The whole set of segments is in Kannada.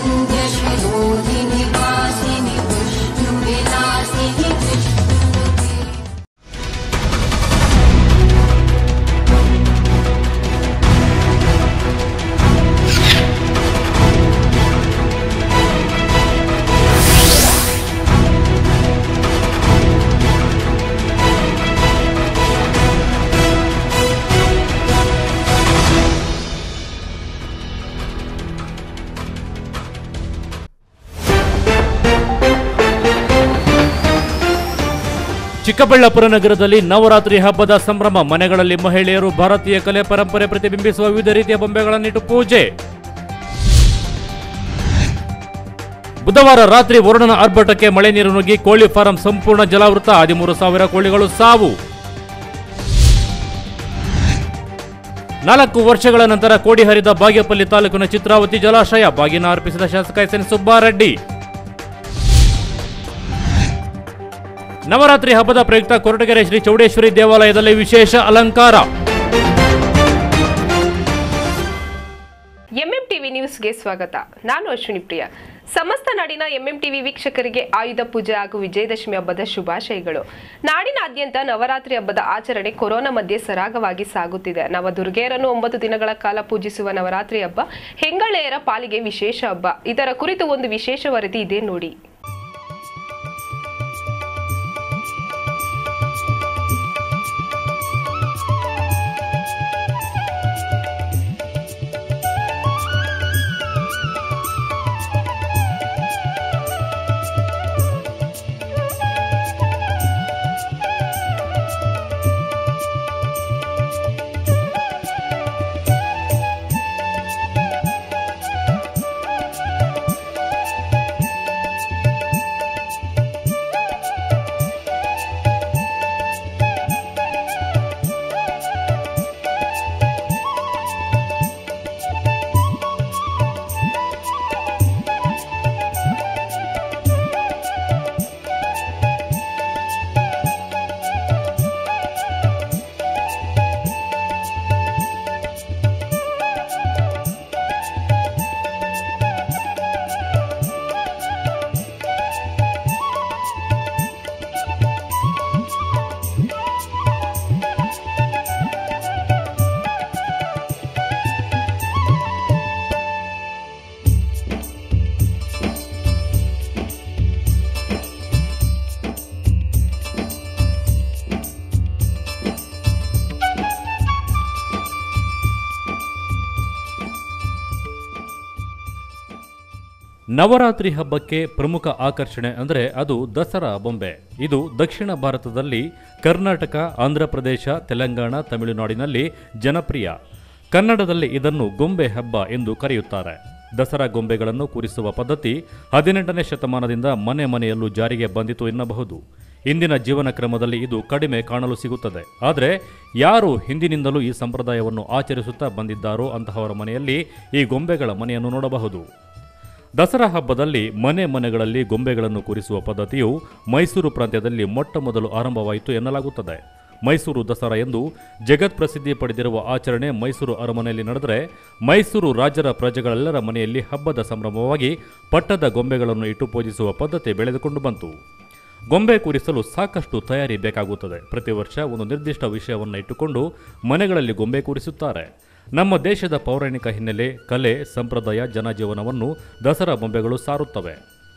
विन्द्यशिरोधिनि वासिनि विष्णुविलासिनि विष्णुपते ಚಿಕ್ಕಬಳ್ಳಾಪುರ ನಗರದಲ್ಲಿ ನವರಾತ್ರಿ ಹಬ್ಬದ ಸಂಭ್ರಮ ಮನೆಗಳಲ್ಲಿ ಮಹಿಳೆಯರು ಭಾರತೀಯ ಕಲೆ ಪರಂಪರೆ ಪ್ರತಿಬಿಂಬಿಸುವ ವಿವಿಧ ರೀತಿಯ ಬೊಂಬೆಗಳನ್ನಿಟ್ಟು ಪೂಜೆ ಬುಧವಾರ ರಾತ್ರಿ ವರುಣನ ಆರ್ಭಟಕ್ಕೆ ಮಳೆ ನೀರು ನುಗ್ಗಿ ಕೋಳಿ ಫಾರಂ ಸಂಪೂರ್ಣ ಜಲಾವೃತ ಹದಿಮೂರು ಸಾವಿರ ಕೋಳಿಗಳು ಸಾವು ನಾಲ್ಕು ವರ್ಷಗಳ ನಂತರ ಕೋಡಿ ಹರಿದ ಬಾಗೇಪಲ್ಲಿ ತಾಲೂಕಿನ ಚಿತ್ರಾವತಿ ಜಲಾಶಯ ಬಾಗಿನ ಅರ್ಪಿಸಿದ ಶಾಸಕ ಎಸ್ ಎನ್ ಸುಬ್ಬಾರೆಡ್ಡಿ ನವರಾತ್ರಿ ಹಬ್ಬದ ಪ್ರಯುಕ್ತ ಕೊರಟಗೆರೆ ಶ್ರೀ ಚೌಡೇಶ್ವರಿ ದೇವಾಲಯದಲ್ಲಿ ವಿಶೇಷ ಅಲಂಕಾರ ಎಂಎಂ ಟಿವಿ ನ್ಯೂಸ್ಗೆ ಸ್ವಾಗತ ನಾನು ಅಶ್ವಿನಿ ಪ್ರಿಯ ಸಮಸ್ತ ನಾಡಿನ ಎಂಎಂ ಟಿವಿ ವೀಕ್ಷಕರಿಗೆ ಆಯುಧ ಪೂಜೆ ಹಾಗೂ ವಿಜಯದಶಮಿ ಹಬ್ಬದ ಶುಭಾಶಯಗಳು ನಾಡಿನಾದ್ಯಂತ ನವರಾತ್ರಿ ಹಬ್ಬದ ಆಚರಣೆ ಕೊರೋನಾ ಮಧ್ಯೆ ಸರಾಗವಾಗಿ ಸಾಗುತ್ತಿದೆ ನವದುರ್ಗೆಯರನ್ನು ಒಂಬತ್ತು ದಿನಗಳ ಕಾಲ ಪೂಜಿಸುವ ನವರಾತ್ರಿ ಹಬ್ಬ ಹೆಂಗಳೆಯರ ಪಾಲಿಗೆ ವಿಶೇಷ ಹಬ್ಬ ಇದರ ಕುರಿತು ಒಂದು ವಿಶೇಷ ವರದಿ ಇದೆ ನೋಡಿ ನವರಾತ್ರಿ ಹಬ್ಬಕ್ಕೆ ಪ್ರಮುಖ ಆಕರ್ಷಣೆ ಅಂದರೆ ಅದು ದಸರಾ ಬೊಂಬೆ ಇದು ದಕ್ಷಿಣ ಭಾರತದಲ್ಲಿ ಕರ್ನಾಟಕ ಆಂಧ್ರಪ್ರದೇಶ ತೆಲಂಗಾಣ ತಮಿಳುನಾಡಿನಲ್ಲಿ ಜನಪ್ರಿಯ ಕನ್ನಡದಲ್ಲಿ ಇದನ್ನು ಗೊಂಬೆ ಹಬ್ಬ ಎಂದು ಕರೆಯುತ್ತಾರೆ ದಸರಾ ಗೊಂಬೆಗಳನ್ನು ಕೂರಿಸುವ ಪದ್ಧತಿ ಹದಿನೆಂಟನೇ ಶತಮಾನದಿಂದ ಮನೆ ಮನೆಯಲ್ಲೂ ಜಾರಿಗೆ ಬಂದಿತು ಎನ್ನಬಹುದು ಇಂದಿನ ಜೀವನ ಕ್ರಮದಲ್ಲಿ ಇದು ಕಡಿಮೆ ಕಾಣಲು ಸಿಗುತ್ತದೆ ಆದರೆ ಯಾರು ಹಿಂದಿನಿಂದಲೂ ಈ ಸಂಪ್ರದಾಯವನ್ನು ಆಚರಿಸುತ್ತಾ ಬಂದಿದ್ದಾರೋ ಅಂತಹವರ ಮನೆಯಲ್ಲಿ ಈ ಗೊಂಬೆಗಳ ಮನೆಯನ್ನು ನೋಡಬಹುದು ದಸರಾ ಹಬ್ಬದಲ್ಲಿ ಮನೆ ಮನೆಗಳಲ್ಲಿ ಗೊಂಬೆಗಳನ್ನು ಕೂರಿಸುವ ಪದ್ಧತಿಯು ಮೈಸೂರು ಪ್ರಾಂತ್ಯದಲ್ಲಿ ಮೊಟ್ಟ ಮೊದಲು ಆರಂಭವಾಯಿತು ಎನ್ನಲಾಗುತ್ತದೆ ಮೈಸೂರು ದಸರಾ ಎಂದು ಜಗತ್ ಪ್ರಸಿದ್ಧಿ ಪಡೆದಿರುವ ಆಚರಣೆ ಮೈಸೂರು ಅರಮನೆಯಲ್ಲಿ ನಡೆದರೆ ಮೈಸೂರು ರಾಜರ ಪ್ರಜೆಗಳೆಲ್ಲರ ಮನೆಯಲ್ಲಿ ಹಬ್ಬದ ಸಂಭ್ರಮವಾಗಿ ಪಟ್ಟದ ಗೊಂಬೆಗಳನ್ನು ಇಟ್ಟು ಪೂಜಿಸುವ ಪದ್ಧತಿ ಬೆಳೆದುಕೊಂಡು ಬಂತು ಗೊಂಬೆ ಕೂರಿಸಲು ಸಾಕಷ್ಟು ತಯಾರಿ ಬೇಕಾಗುತ್ತದೆ ಪ್ರತಿ ವರ್ಷ ಒಂದು ನಿರ್ದಿಷ್ಟ ವಿಷಯವನ್ನು ಇಟ್ಟುಕೊಂಡು ಮನೆಗಳಲ್ಲಿ ಗೊಂಬೆ ಕೂರಿಸುತ್ತಾರೆ ನಮ್ಮ ದೇಶದ ಪೌರಾಣಿಕ ಹಿನ್ನೆಲೆ ಕಲೆ ಸಂಪ್ರದಾಯ ಜನಜೀವನವನ್ನು ದಸರಾ ಬೊಂಬೆಗಳು ಸಾರುತ್ತವೆ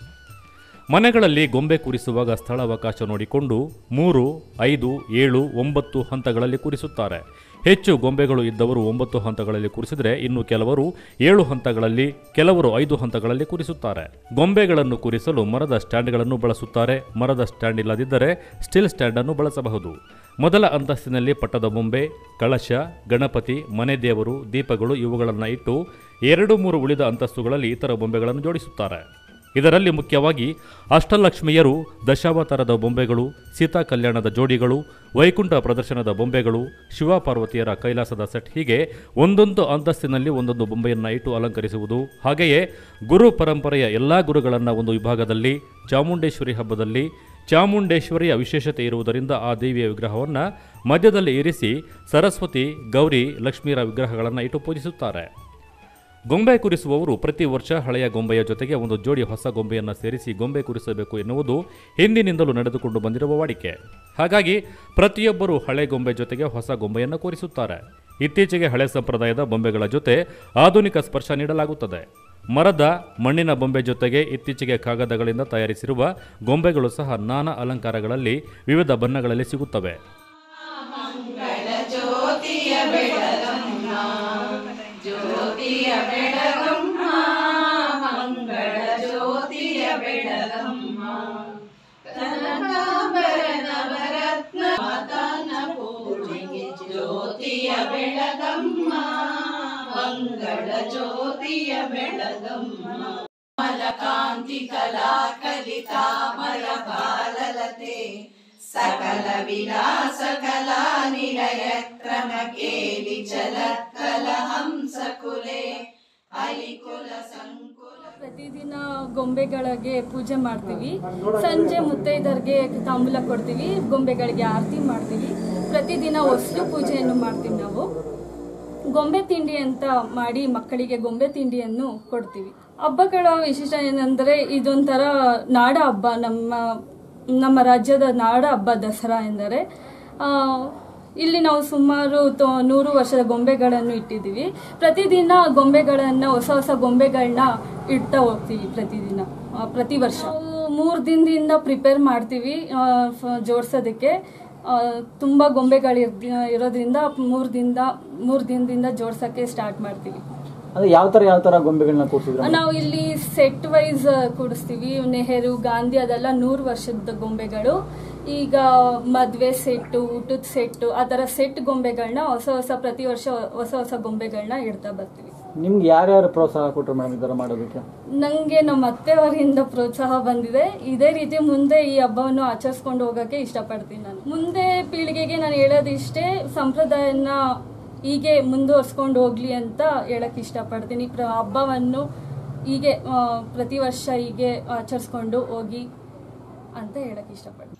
ಮನೆಗಳಲ್ಲಿ ಗೊಂಬೆ ಕೂರಿಸುವಾಗ ಸ್ಥಳಾವಕಾಶ ನೋಡಿಕೊಂಡು ಮೂರು ಐದು ಏಳು ಒಂಬತ್ತು ಹಂತಗಳಲ್ಲಿ ಕೂರಿಸುತ್ತಾರೆ ಹೆಚ್ಚು ಗೊಂಬೆಗಳು ಇದ್ದವರು ಒಂಬತ್ತು ಹಂತಗಳಲ್ಲಿ ಕೂರಿಸಿದರೆ ಇನ್ನು ಕೆಲವರು ಏಳು ಹಂತಗಳಲ್ಲಿ ಕೆಲವರು ಐದು ಹಂತಗಳಲ್ಲಿ ಕೂರಿಸುತ್ತಾರೆ ಗೊಂಬೆಗಳನ್ನು ಕೂರಿಸಲು ಮರದ ಸ್ಟ್ಯಾಂಡ್ಗಳನ್ನು ಬಳಸುತ್ತಾರೆ ಮರದ ಸ್ಟ್ಯಾಂಡ್ ಇಲ್ಲದಿದ್ದರೆ ಸ್ಟಿಲ್ ಸ್ಟ್ಯಾಂಡನ್ನು ಬಳಸಬಹುದು ಮೊದಲ ಅಂತಸ್ತಿನಲ್ಲಿ ಪಟ್ಟದ ಬೊಂಬೆ ಕಳಶ ಗಣಪತಿ ಮನೆ ದೇವರು ದೀಪಗಳು ಇವುಗಳನ್ನು ಇಟ್ಟು ಎರಡು ಮೂರು ಉಳಿದ ಅಂತಸ್ತುಗಳಲ್ಲಿ ಇತರ ಬೊಂಬೆಗಳನ್ನು ಜೋಡಿಸುತ್ತಾರೆ ಇದರಲ್ಲಿ ಮುಖ್ಯವಾಗಿ ಅಷ್ಟಲಕ್ಷ್ಮಿಯರು ದಶಾವತಾರದ ಬೊಂಬೆಗಳು ಸೀತಾ ಕಲ್ಯಾಣದ ಜೋಡಿಗಳು ವೈಕುಂಠ ಪ್ರದರ್ಶನದ ಬೊಂಬೆಗಳು ಶಿವಪಾರ್ವತಿಯರ ಕೈಲಾಸದ ಸೆಟ್ ಹೀಗೆ ಒಂದೊಂದು ಅಂತಸ್ತಿನಲ್ಲಿ ಒಂದೊಂದು ಬೊಂಬೆಯನ್ನು ಇಟ್ಟು ಅಲಂಕರಿಸುವುದು ಹಾಗೆಯೇ ಗುರು ಪರಂಪರೆಯ ಎಲ್ಲ ಗುರುಗಳನ್ನು ಒಂದು ವಿಭಾಗದಲ್ಲಿ ಚಾಮುಂಡೇಶ್ವರಿ ಹಬ್ಬದಲ್ಲಿ ಚಾಮುಂಡೇಶ್ವರಿಯ ವಿಶೇಷತೆ ಇರುವುದರಿಂದ ಆ ದೇವಿಯ ವಿಗ್ರಹವನ್ನು ಮಧ್ಯದಲ್ಲಿ ಇರಿಸಿ ಸರಸ್ವತಿ ಗೌರಿ ಲಕ್ಷ್ಮಿಯರ ವಿಗ್ರಹಗಳನ್ನು ಇಟ್ಟು ಪೂಜಿಸುತ್ತಾರೆ ಗೊಂಬೆ ಕುರಿಸುವವರು ಪ್ರತಿ ವರ್ಷ ಹಳೆಯ ಗೊಂಬೆಯ ಜೊತೆಗೆ ಒಂದು ಜೋಡಿ ಹೊಸ ಗೊಂಬೆಯನ್ನು ಸೇರಿಸಿ ಗೊಂಬೆ ಕುರಿಸಬೇಕು ಎನ್ನುವುದು ಹಿಂದಿನಿಂದಲೂ ನಡೆದುಕೊಂಡು ಬಂದಿರುವ ವಾಡಿಕೆ ಹಾಗಾಗಿ ಪ್ರತಿಯೊಬ್ಬರು ಹಳೆ ಗೊಂಬೆ ಜೊತೆಗೆ ಹೊಸ ಗೊಂಬೆಯನ್ನು ಕೂರಿಸುತ್ತಾರೆ ಇತ್ತೀಚೆಗೆ ಹಳೆ ಸಂಪ್ರದಾಯದ ಬೊಂಬೆಗಳ ಜೊತೆ ಆಧುನಿಕ ಸ್ಪರ್ಶ ನೀಡಲಾಗುತ್ತದೆ ಮರದ ಮಣ್ಣಿನ ಬೊಂಬೆ ಜೊತೆಗೆ ಇತ್ತೀಚೆಗೆ ಕಾಗದಗಳಿಂದ ತಯಾರಿಸಿರುವ ಗೊಂಬೆಗಳು ಸಹ ನಾನಾ ಅಲಂಕಾರಗಳಲ್ಲಿ ವಿವಿಧ ಬಣ್ಣಗಳಲ್ಲಿ ಸಿಗುತ್ತವೆ ಪ್ರತಿದಿನ ಗೊಂಬೆಗಳಿಗೆ ಪೂಜೆ ಮಾಡ್ತೀವಿ ಸಂಜೆ ಮುತ್ತೈದರಿಗೆ ತಾಂಬೂಲ ಕೊಡ್ತೀವಿ ಗೊಂಬೆಗಳಿಗೆ ಆರತಿ ಮಾಡ್ತೀವಿ ಪ್ರತಿದಿನ ವಸ್ತು ಪೂಜೆಯನ್ನು ಮಾಡ್ತೀವಿ ನಾವು ಗೊಂಬೆ ತಿಂಡಿ ಅಂತ ಮಾಡಿ ಮಕ್ಕಳಿಗೆ ಗೊಂಬೆ ತಿಂಡಿಯನ್ನು ಕೊಡ್ತೀವಿ ಹಬ್ಬಗಳ ವಿಶೇಷ ಏನಂದರೆ ಇದೊಂಥರ ನಾಡ ಹಬ್ಬ ನಮ್ಮ ನಮ್ಮ ರಾಜ್ಯದ ನಾಡ ಹಬ್ಬ ದಸರಾ ಎಂದರೆ ಆ, ಇಲ್ಲಿ ನಾವು ಸುಮಾರು ತೊ- ನೂರು ವರ್ಷದ ಗೊಂಬೆಗಳನ್ನು ಇಟ್ಟಿದ್ದೀವಿ ಪ್ರತಿದಿನ ಗೊಂಬೆಗಳನ್ನು ಹೊಸ ಹೊಸ ಗೊಂಬೆಗಳನ್ನ ಇಡ್ತಾ ಹೋಗ್ತೀವಿ ಪ್ರತಿದಿನ ಆ, ಪ್ರತಿ ವರ್ಷ ಮೂರು ದಿನದಿಂದ ಪ್ರಿಪೇರ್ ಮಾಡ್ತೀವಿ ಆ, ಫ- ಜೋಡ್ಸೋದಕ್ಕೆ ಆ, ತುಂಬ ಗೊಂಬೆಗಳು ಇರೋದ್ರಿಂದ ಮೂರು ದಿನದ ಮೂರು ದಿನದಿಂದ ಜೋಡ್ಸೋಕ್ಕೆ ಸ್ಟಾರ್ಟ್ ಮಾಡ್ತೀವಿ ಅಂದ್ರೆ ಯಾವ ತರ ಯಾವ ತರ ಗೊಂಬೆಗಳನ್ನ ಕೂರಿಸಿದ್ರು ನಾವು ಇಲ್ಲಿ ಸೆಟ್ ವೈಸ್ ಕೂಡಿಸ್ತೀವಿ ನೆಹರು ಗಾಂಧಿ ಅದೆಲ್ಲ ನೂರು ವರ್ಷದ ಗೊಂಬೆಗಳು ಈಗ ಮದ್ವೆ ಸೆಟ್ಟು ಊಟದ ಸೆಟ್ಟು ಆ ಥರ ಸೆಟ್ ಗೊಂಬೆಗಳನ್ನ ಹೊಸ ಹೊಸ ಪ್ರತಿ ವರ್ಷ ಹೊಸ ಹೊಸ ಗೊಂಬೆಗಳನ್ನ ಇಡ್ತಾ ಬರ್ತೀವಿ ನಿಮ್ಗೆ ಯಾರ್ಯಾರು ಪ್ರೋತ್ಸಾಹ ಕೊಟ್ಟರು ಮೇಡಮ್ ಇದರ ಮಾಡೋದಕ್ಕೆ ನನಗೆ ನಮ್ಮ ಅತ್ತೆಯವರಿಂದ ಪ್ರೋತ್ಸಾಹ ಬಂದಿದೆ ಇದೇ ರೀತಿ ಮುಂದೆ ಈ ಹಬ್ಬವನ್ನು ಆಚರಿಸ್ಕೊಂಡು ಹೋಗೋಕ್ಕೆ ಇಷ್ಟಪಡ್ತೀನಿ ನಾನು ಮುಂದೆ ಪೀಳಿಗೆಗೆ ನಾನು ಹೇಳೋದಿಷ್ಟೇ ಸಂಪ್ರದಾಯನ ಹೀಗೆ ಮುಂದುವರ್ಸ್ಕೊಂಡು ಹೋಗ್ಲಿ ಅಂತ ಹೇಳಕ್ಕೆ ಇಷ್ಟಪಡ್ತೀನಿ ಪ್ರ ಹಬ್ಬವನ್ನು ಹೀಗೆ ಆ, ಪ್ರತಿ ವರ್ಷ ಹೀಗೆ ಆಚರಿಸ್ಕೊಂಡು ಹೋಗಿ ಅಂತ ಹೇಳಕ್ಕೆ ಇಷ್ಟಪಡ್ತೀನಿ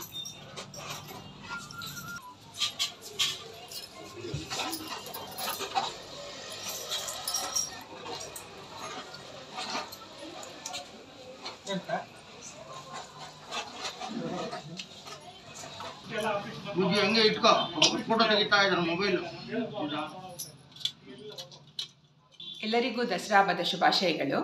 ಬುಜ್ಜಿ ಹಂಗೆ ಇಟ್ಕೋ ಫೋಟೋ ತೆಗಿತಾ ಇದ್ದಾರೆ ಮೊಬೈಲು ಎಲ್ಲರಿಗೂ ದಸರಾ ಹಬ್ಬದ ಶುಭಾಶಯಗಳು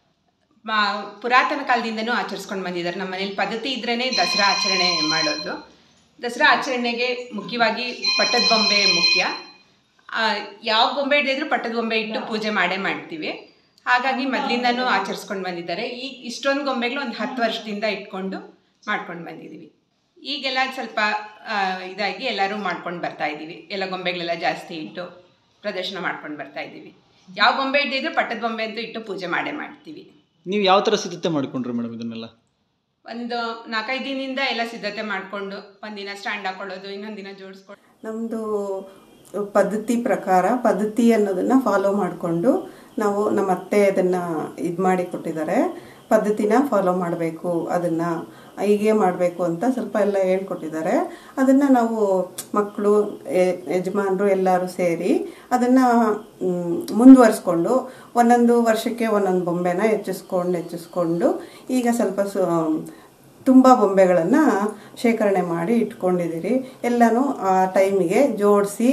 ಮಾ- ಪುರಾತನ ಕಾಲದಿಂದನೂ ಆಚರಿಸ್ಕೊಂಡು ಬಂದಿದ್ದಾರೆ ನಮ್ಮ ಮನೇಲಿ ಪದ್ಧತಿ ಇದ್ರೇ ದಸರಾ ಆಚರಣೆ ಮಾಡೋದು ದಸರಾ ಆಚರಣೆಗೆ ಮುಖ್ಯವಾಗಿ ಪಟ್ಟದ ಬೊಂಬೆ ಮುಖ್ಯ ಆ, ಯಾವ ಗೊಂಬೆ ಹಿಡಿದ್ರು ಪಟ್ಟದ ಬೊಂಬೆ ಇಟ್ಟು ಪೂಜೆ ಮಾಡೇ ಮಾಡ್ತೀವಿ ಹಾಗಾಗಿ ಮೊದಲಿಂದನೂ ಆಚರಿಸ್ಕೊಂಡು ಬಂದಿದ್ದಾರೆ ಈಗ ಇಷ್ಟೊಂದು ಗೊಂಬೆಗಳು ಒಂದು ಹತ್ತು ವರ್ಷದಿಂದ ಇಟ್ಕೊಂಡು ಮಾಡ್ಕೊಂಡು ಬಂದಿದ್ದೀವಿ ಈಗೆಲ್ಲ ಸ್ವಲ್ಪ ಆ, ಇದಾಗಿ ಎಲ್ಲರೂ ಮಾಡ್ಕೊಂಡು ಬರ್ತಾ ಇದ್ದೀವಿ ಎಲ್ಲ ಗೊಂಬೆಗಳೆಲ್ಲ ಜಾಸ್ತಿ ಇಟ್ಟು ಪ್ರದರ್ಶನ ಮಾಡ್ಕೊಂಡು ಬರ್ತಾ ಇದ್ದೀವಿ ಯಾವ ಗೊಂಬೆ ಇಟ್ಟಿದ್ರು ಪಟ್ಟದ ಬೊಂಬೆ ಅಂತೂ ಇಟ್ಟು ಪೂಜೆ ಮಾಡೇ ಮಾಡ್ತೀವಿ ನೀವು ಯಾವ ತರ ಸಿದ್ಧತೆ ಮಾಡ್ಕೊಂಡ್ರಿ ಮೇಡಮ್ ಇದನ್ನೆಲ್ಲ ಒಂದು ನಾಲ್ಕೈದು ದಿನದಿಂದ ಎಲ್ಲ ಸಿದ್ಧತೆ ಮಾಡಿಕೊಂಡು ಒಂದಿನ ಸ್ಟ್ಯಾಂಡ್ ಹಾಕೊಳ್ಳೋದು ಇನ್ನೊಂದು ದಿನ ಜೋಡಿಸ್ಕೊಂಡು ನಮ್ಮದು ಪದ್ಧತಿ ಪ್ರಕಾರ ಪದ್ಧತಿ ಅನ್ನೋದನ್ನು ಫಾಲೋ ಮಾಡಿಕೊಂಡು ನಾವು ನಮ್ಮ ಅತ್ತೆ ಅದನ್ನು ಇದು ಮಾಡಿ ಕೊಟ್ಟಿದ್ದಾರೆ ಪದ್ಧತಿನ ಫಾಲೋ ಮಾಡಬೇಕು ಅದನ್ನು ಹೀಗೆ ಮಾಡಬೇಕು ಅಂತ ಸ್ವಲ್ಪ ಎಲ್ಲ ಹೇಳ್ಕೊಟ್ಟಿದ್ದಾರೆ ಅದನ್ನು ನಾವು ಮಕ್ಕಳು ಯಜಮಾನರು ಎಲ್ಲರೂ ಸೇರಿ ಅದನ್ನು ಮುಂದುವರಿಸ್ಕೊಂಡು ಒಂದೊಂದು ವರ್ಷಕ್ಕೆ ಒಂದೊಂದು ಬೊಂಬೆನ ಹೆಚ್ಚಿಸ್ಕೊಂಡು ಹೆಚ್ಚಿಸ್ಕೊಂಡು ಈಗ ಸ್ವಲ್ಪ ಸು ತುಂಬ ಬೊಂಬೆಗಳನ್ನು ಶೇಖರಣೆ ಮಾಡಿ ಇಟ್ಕೊಂಡಿದ್ದೀರಿ ಎಲ್ಲನೂ ಆ ಟೈಮಿಗೆ ಜೋಡಿಸಿ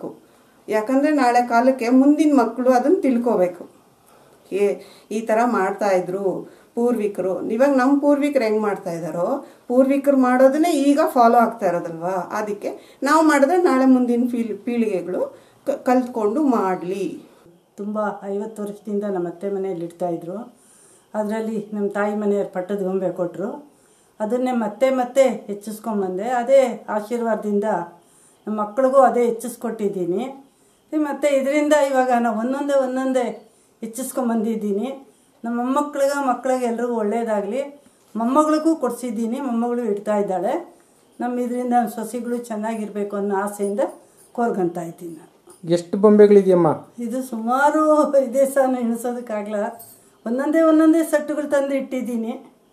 ಯಾಕಂದರೆ ನಾಳೆ ಕಾಲಕ್ಕೆ ಮುಂದಿನ ಮಕ್ಕಳು ಅದನ್ನು ತಿಳ್ಕೋಬೇಕು ಏ ಈ ಥರ ಮಾಡ್ತಾ ಇದ್ರು ಪೂರ್ವಿಕರು ಇವಾಗ ನಮ್ಮ ಪೂರ್ವಿಕರು ಹೆಂಗೆ ಮಾಡ್ತಾ ಇದ್ದಾರೋ ಪೂರ್ವಿಕರು ಮಾಡೋದನ್ನೇ ಈಗ ಫಾಲೋ ಆಗ್ತಾ ಇರೋದಲ್ವಾ ಅದಕ್ಕೆ ನಾವು ಮಾಡಿದ್ರೆ ನಾಳೆ ಮುಂದಿನ ಪೀಳ್ ಪೀಳಿಗೆಗಳು ಕ- ಕಲ್ತ್ಕೊಂಡು ಮಾಡಲಿ ತುಂಬ ಐವತ್ತು ವರ್ಷದಿಂದ ನಮ್ಮ ಅತ್ತೆ ಮನೆಯಲ್ಲಿ ಇಡ್ತಾಯಿದ್ರು ಅದರಲ್ಲಿ ನಮ್ಮ ತಾಯಿ ಮನೆಯವ್ರು ಪಟ್ಟದ ಗೊಂಬೆ ಕೊಟ್ಟರು ಅದನ್ನೇ ಮತ್ತೆ ಮತ್ತೆ ಹೆಚ್ಚಿಸ್ಕೊಂಬಂದೆ ಅದೇ ಆಶೀರ್ವಾದದಿಂದ ನಮ್ಮ ಮಕ್ಳಿಗೂ ಅದೇ ಹೆಚ್ಚಿಸ್ಕೊಟ್ಟಿದ್ದೀನಿ ಮತ್ತು ಇದರಿಂದ ಇವಾಗ ನಾವು ಒಂದೊಂದೇ ಒಂದೊಂದೇ ಹೆಚ್ಚಿಸ್ಕೊಂಬಂದಿದ್ದೀನಿ ನಮ್ಮ ಮೊಮ್ಮಕ್ಳಿಗೆ ಮಕ್ಳಿಗೆ ಎಲ್ರಿಗೂ ಒಳ್ಳೆಯದಾಗಲಿ ಮೊಮ್ಮಗಳಿಗೂ ಕೊಡಿಸಿದ್ದೀನಿ ಮೊಮ್ಮಗಳು ಇಡ್ತಾ ಇದ್ದಾಳೆ ನಮ್ಮ ಇದರಿಂದ ಸೊಸೆಗಳು ಚೆನ್ನಾಗಿರಬೇಕು ಅನ್ನೋ ಆಸೆಯಿಂದ ಕೋರ್ಕೊಂತ ಇದ್ದೀನಿ ನಾನು ಎಷ್ಟು ಬೊಂಬೆಗಳಿದೆಯಮ್ಮ ಇದು ಸುಮಾರು ಇದೇ ಸಹ ಎಣಿಸೋದಕ್ಕಾಗಲ್ಲ ಒಂದೊಂದೇ ಒಂದೊಂದೇ ಸೆಟ್ಟುಗಳು ತಂದು ಇಟ್ಟಿದ್ದೀನಿ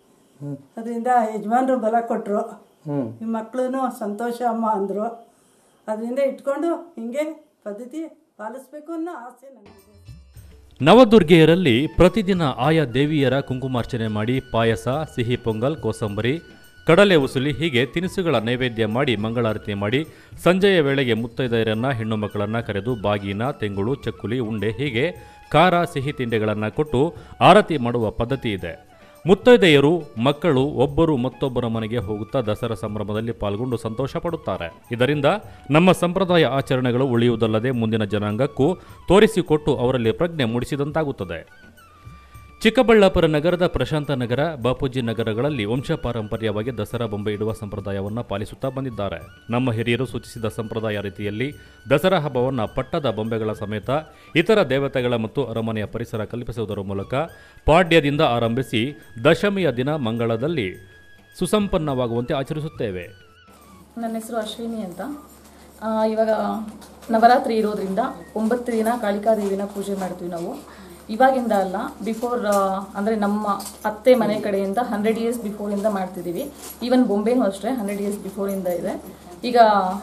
ಅದರಿಂದ ಯಜಮಾನ್ರು ಬಲ ಕೊಟ್ಟರು ಹ್ಮ್. ಈ ಮಕ್ಕಳು ಸಂತೋಷ ಅಮ್ಮ ಅಂದರು ಅದರಿಂದ ಇಟ್ಕೊಂಡು ಹಿಂಗೆ ಪದ್ಧತಿ ಪಾಲಿಸ್ಬೇಕು ಅನ್ನೋ ಆಸೆ ನನಗೆ ನವದುರ್ಗೆಯರಲ್ಲಿ ಪ್ರತಿದಿನ ಆಯಾ ದೇವಿಯರ ಕುಂಕುಮಾರ್ಚನೆ ಮಾಡಿ ಪಾಯಸ ಸಿಹಿ ಪೊಂಗಲ್ ಕೋಸಂಬರಿ ಕಡಲೆ ಉಸುಲಿ ಹೀಗೆ ತಿನಿಸುಗಳ ನೈವೇದ್ಯ ಮಾಡಿ ಮಂಗಳಾರತಿ ಮಾಡಿ ಸಂಜೆಯ ವೇಳೆಗೆ ಮುತ್ತೈದೆಯರನ್ನ ಹೆಣ್ಣು ಮಕ್ಕಳನ್ನ ಕರೆದು ಬಾಗಿನ ತೆಂಗುಳು ಚಕ್ಕುಲಿ ಉಂಡೆ ಹೀಗೆ ಖಾರ ಸಿಹಿ ತಿಂಡಿಗಳನ್ನು ಕೊಟ್ಟು ಆರತಿ ಮಾಡುವ ಪದ್ಧತಿ ಇದೆ ಮುತ್ತೈದೆಯರು ಮಕ್ಕಳು ಒಬ್ಬರು ಮತ್ತೊಬ್ಬರ ಮನೆಗೆ ಹೋಗುತ್ತಾ ದಸರಾ ಸಂಭ್ರಮದಲ್ಲಿ ಪಾಲ್ಗೊಂಡು ಸಂತೋಷ ಪಡುತ್ತಾರೆ ಇದರಿಂದ ನಮ್ಮ ಸಂಪ್ರದಾಯ ಆಚರಣೆಗಳು ಉಳಿಯುವುದಲ್ಲದೆ ಮುಂದಿನ ಜನಾಂಗಕ್ಕೂ ತೋರಿಸಿಕೊಟ್ಟು ಅವರಲ್ಲಿ ಪ್ರಜ್ಞೆ ಮೂಡಿಸಿದಂತಾಗುತ್ತದೆ ಚಿಕ್ಕಬಳ್ಳಾಪುರ ನಗರದ ಪ್ರಶಾಂತ ನಗರ ಬಾಪೂಜಿ ನಗರಗಳಲ್ಲಿ ವಂಶಪಾರಂಪರ್ಯವಾಗಿ ದಸರಾ ಬೊಂಬೆ ಇಡುವ ಸಂಪ್ರದಾಯವನ್ನು ಪಾಲಿಸುತ್ತಾ ಬಂದಿದ್ದಾರೆ ನಮ್ಮ ಹಿರಿಯರು ಸೂಚಿಸಿದ ಸಂಪ್ರದಾಯ ರೀತಿಯಲ್ಲಿ ದಸರಾ ಹಬ್ಬವನ್ನು ಪಟ್ಟದ ಬೊಂಬೆಗಳ ಸಮೇತ ಇತರ ದೇವತೆಗಳ ಮತ್ತು ಅರಮನೆಯ ಪರಿಸರ ಕಲ್ಪಿಸುವುದರ ಮೂಲಕ ಪಾಡ್ಯದಿಂದ ಆರಂಭಿಸಿ ದಶಮಿಯ ದಿನ ಮಂಗಳದಲ್ಲಿ ಸುಸಂಪನ್ನವಾಗುವಂತೆ ಆಚರಿಸುತ್ತೇವೆ ನನ್ನ ಹೆಸರು ಅಶ್ವಿನಿ ಅಂತ ಆ, ಇವಾಗ ನವರಾತ್ರಿ ಇರೋದ್ರಿಂದ ಒಂಬತ್ತು ದಿನ ಕಾಳಿಕಾದೇವಿನ ಪೂಜೆ ಮಾಡ್ತೀವಿ ನಾವು ಇವಾಗಿಂದ ಅಲ್ಲ ಬಿಫೋರ್ ಅಂದರೆ ನಮ್ಮ ಅತ್ತೆ ಮನೆ ಕಡೆಯಿಂದ ಹಂಡ್ರೆಡ್ ಇಯರ್ಸ್ ಬಿಫೋರಿಂದ ಮಾಡ್ತಿದ್ದೀವಿ ಈವನ್ ಬೊಂಬೆನೂ ಅಷ್ಟೇ ಹಂಡ್ರೆಡ್ ಇಯರ್ಸ್ ಬಿಫೋರಿಂದ ಇದೆ ಈಗ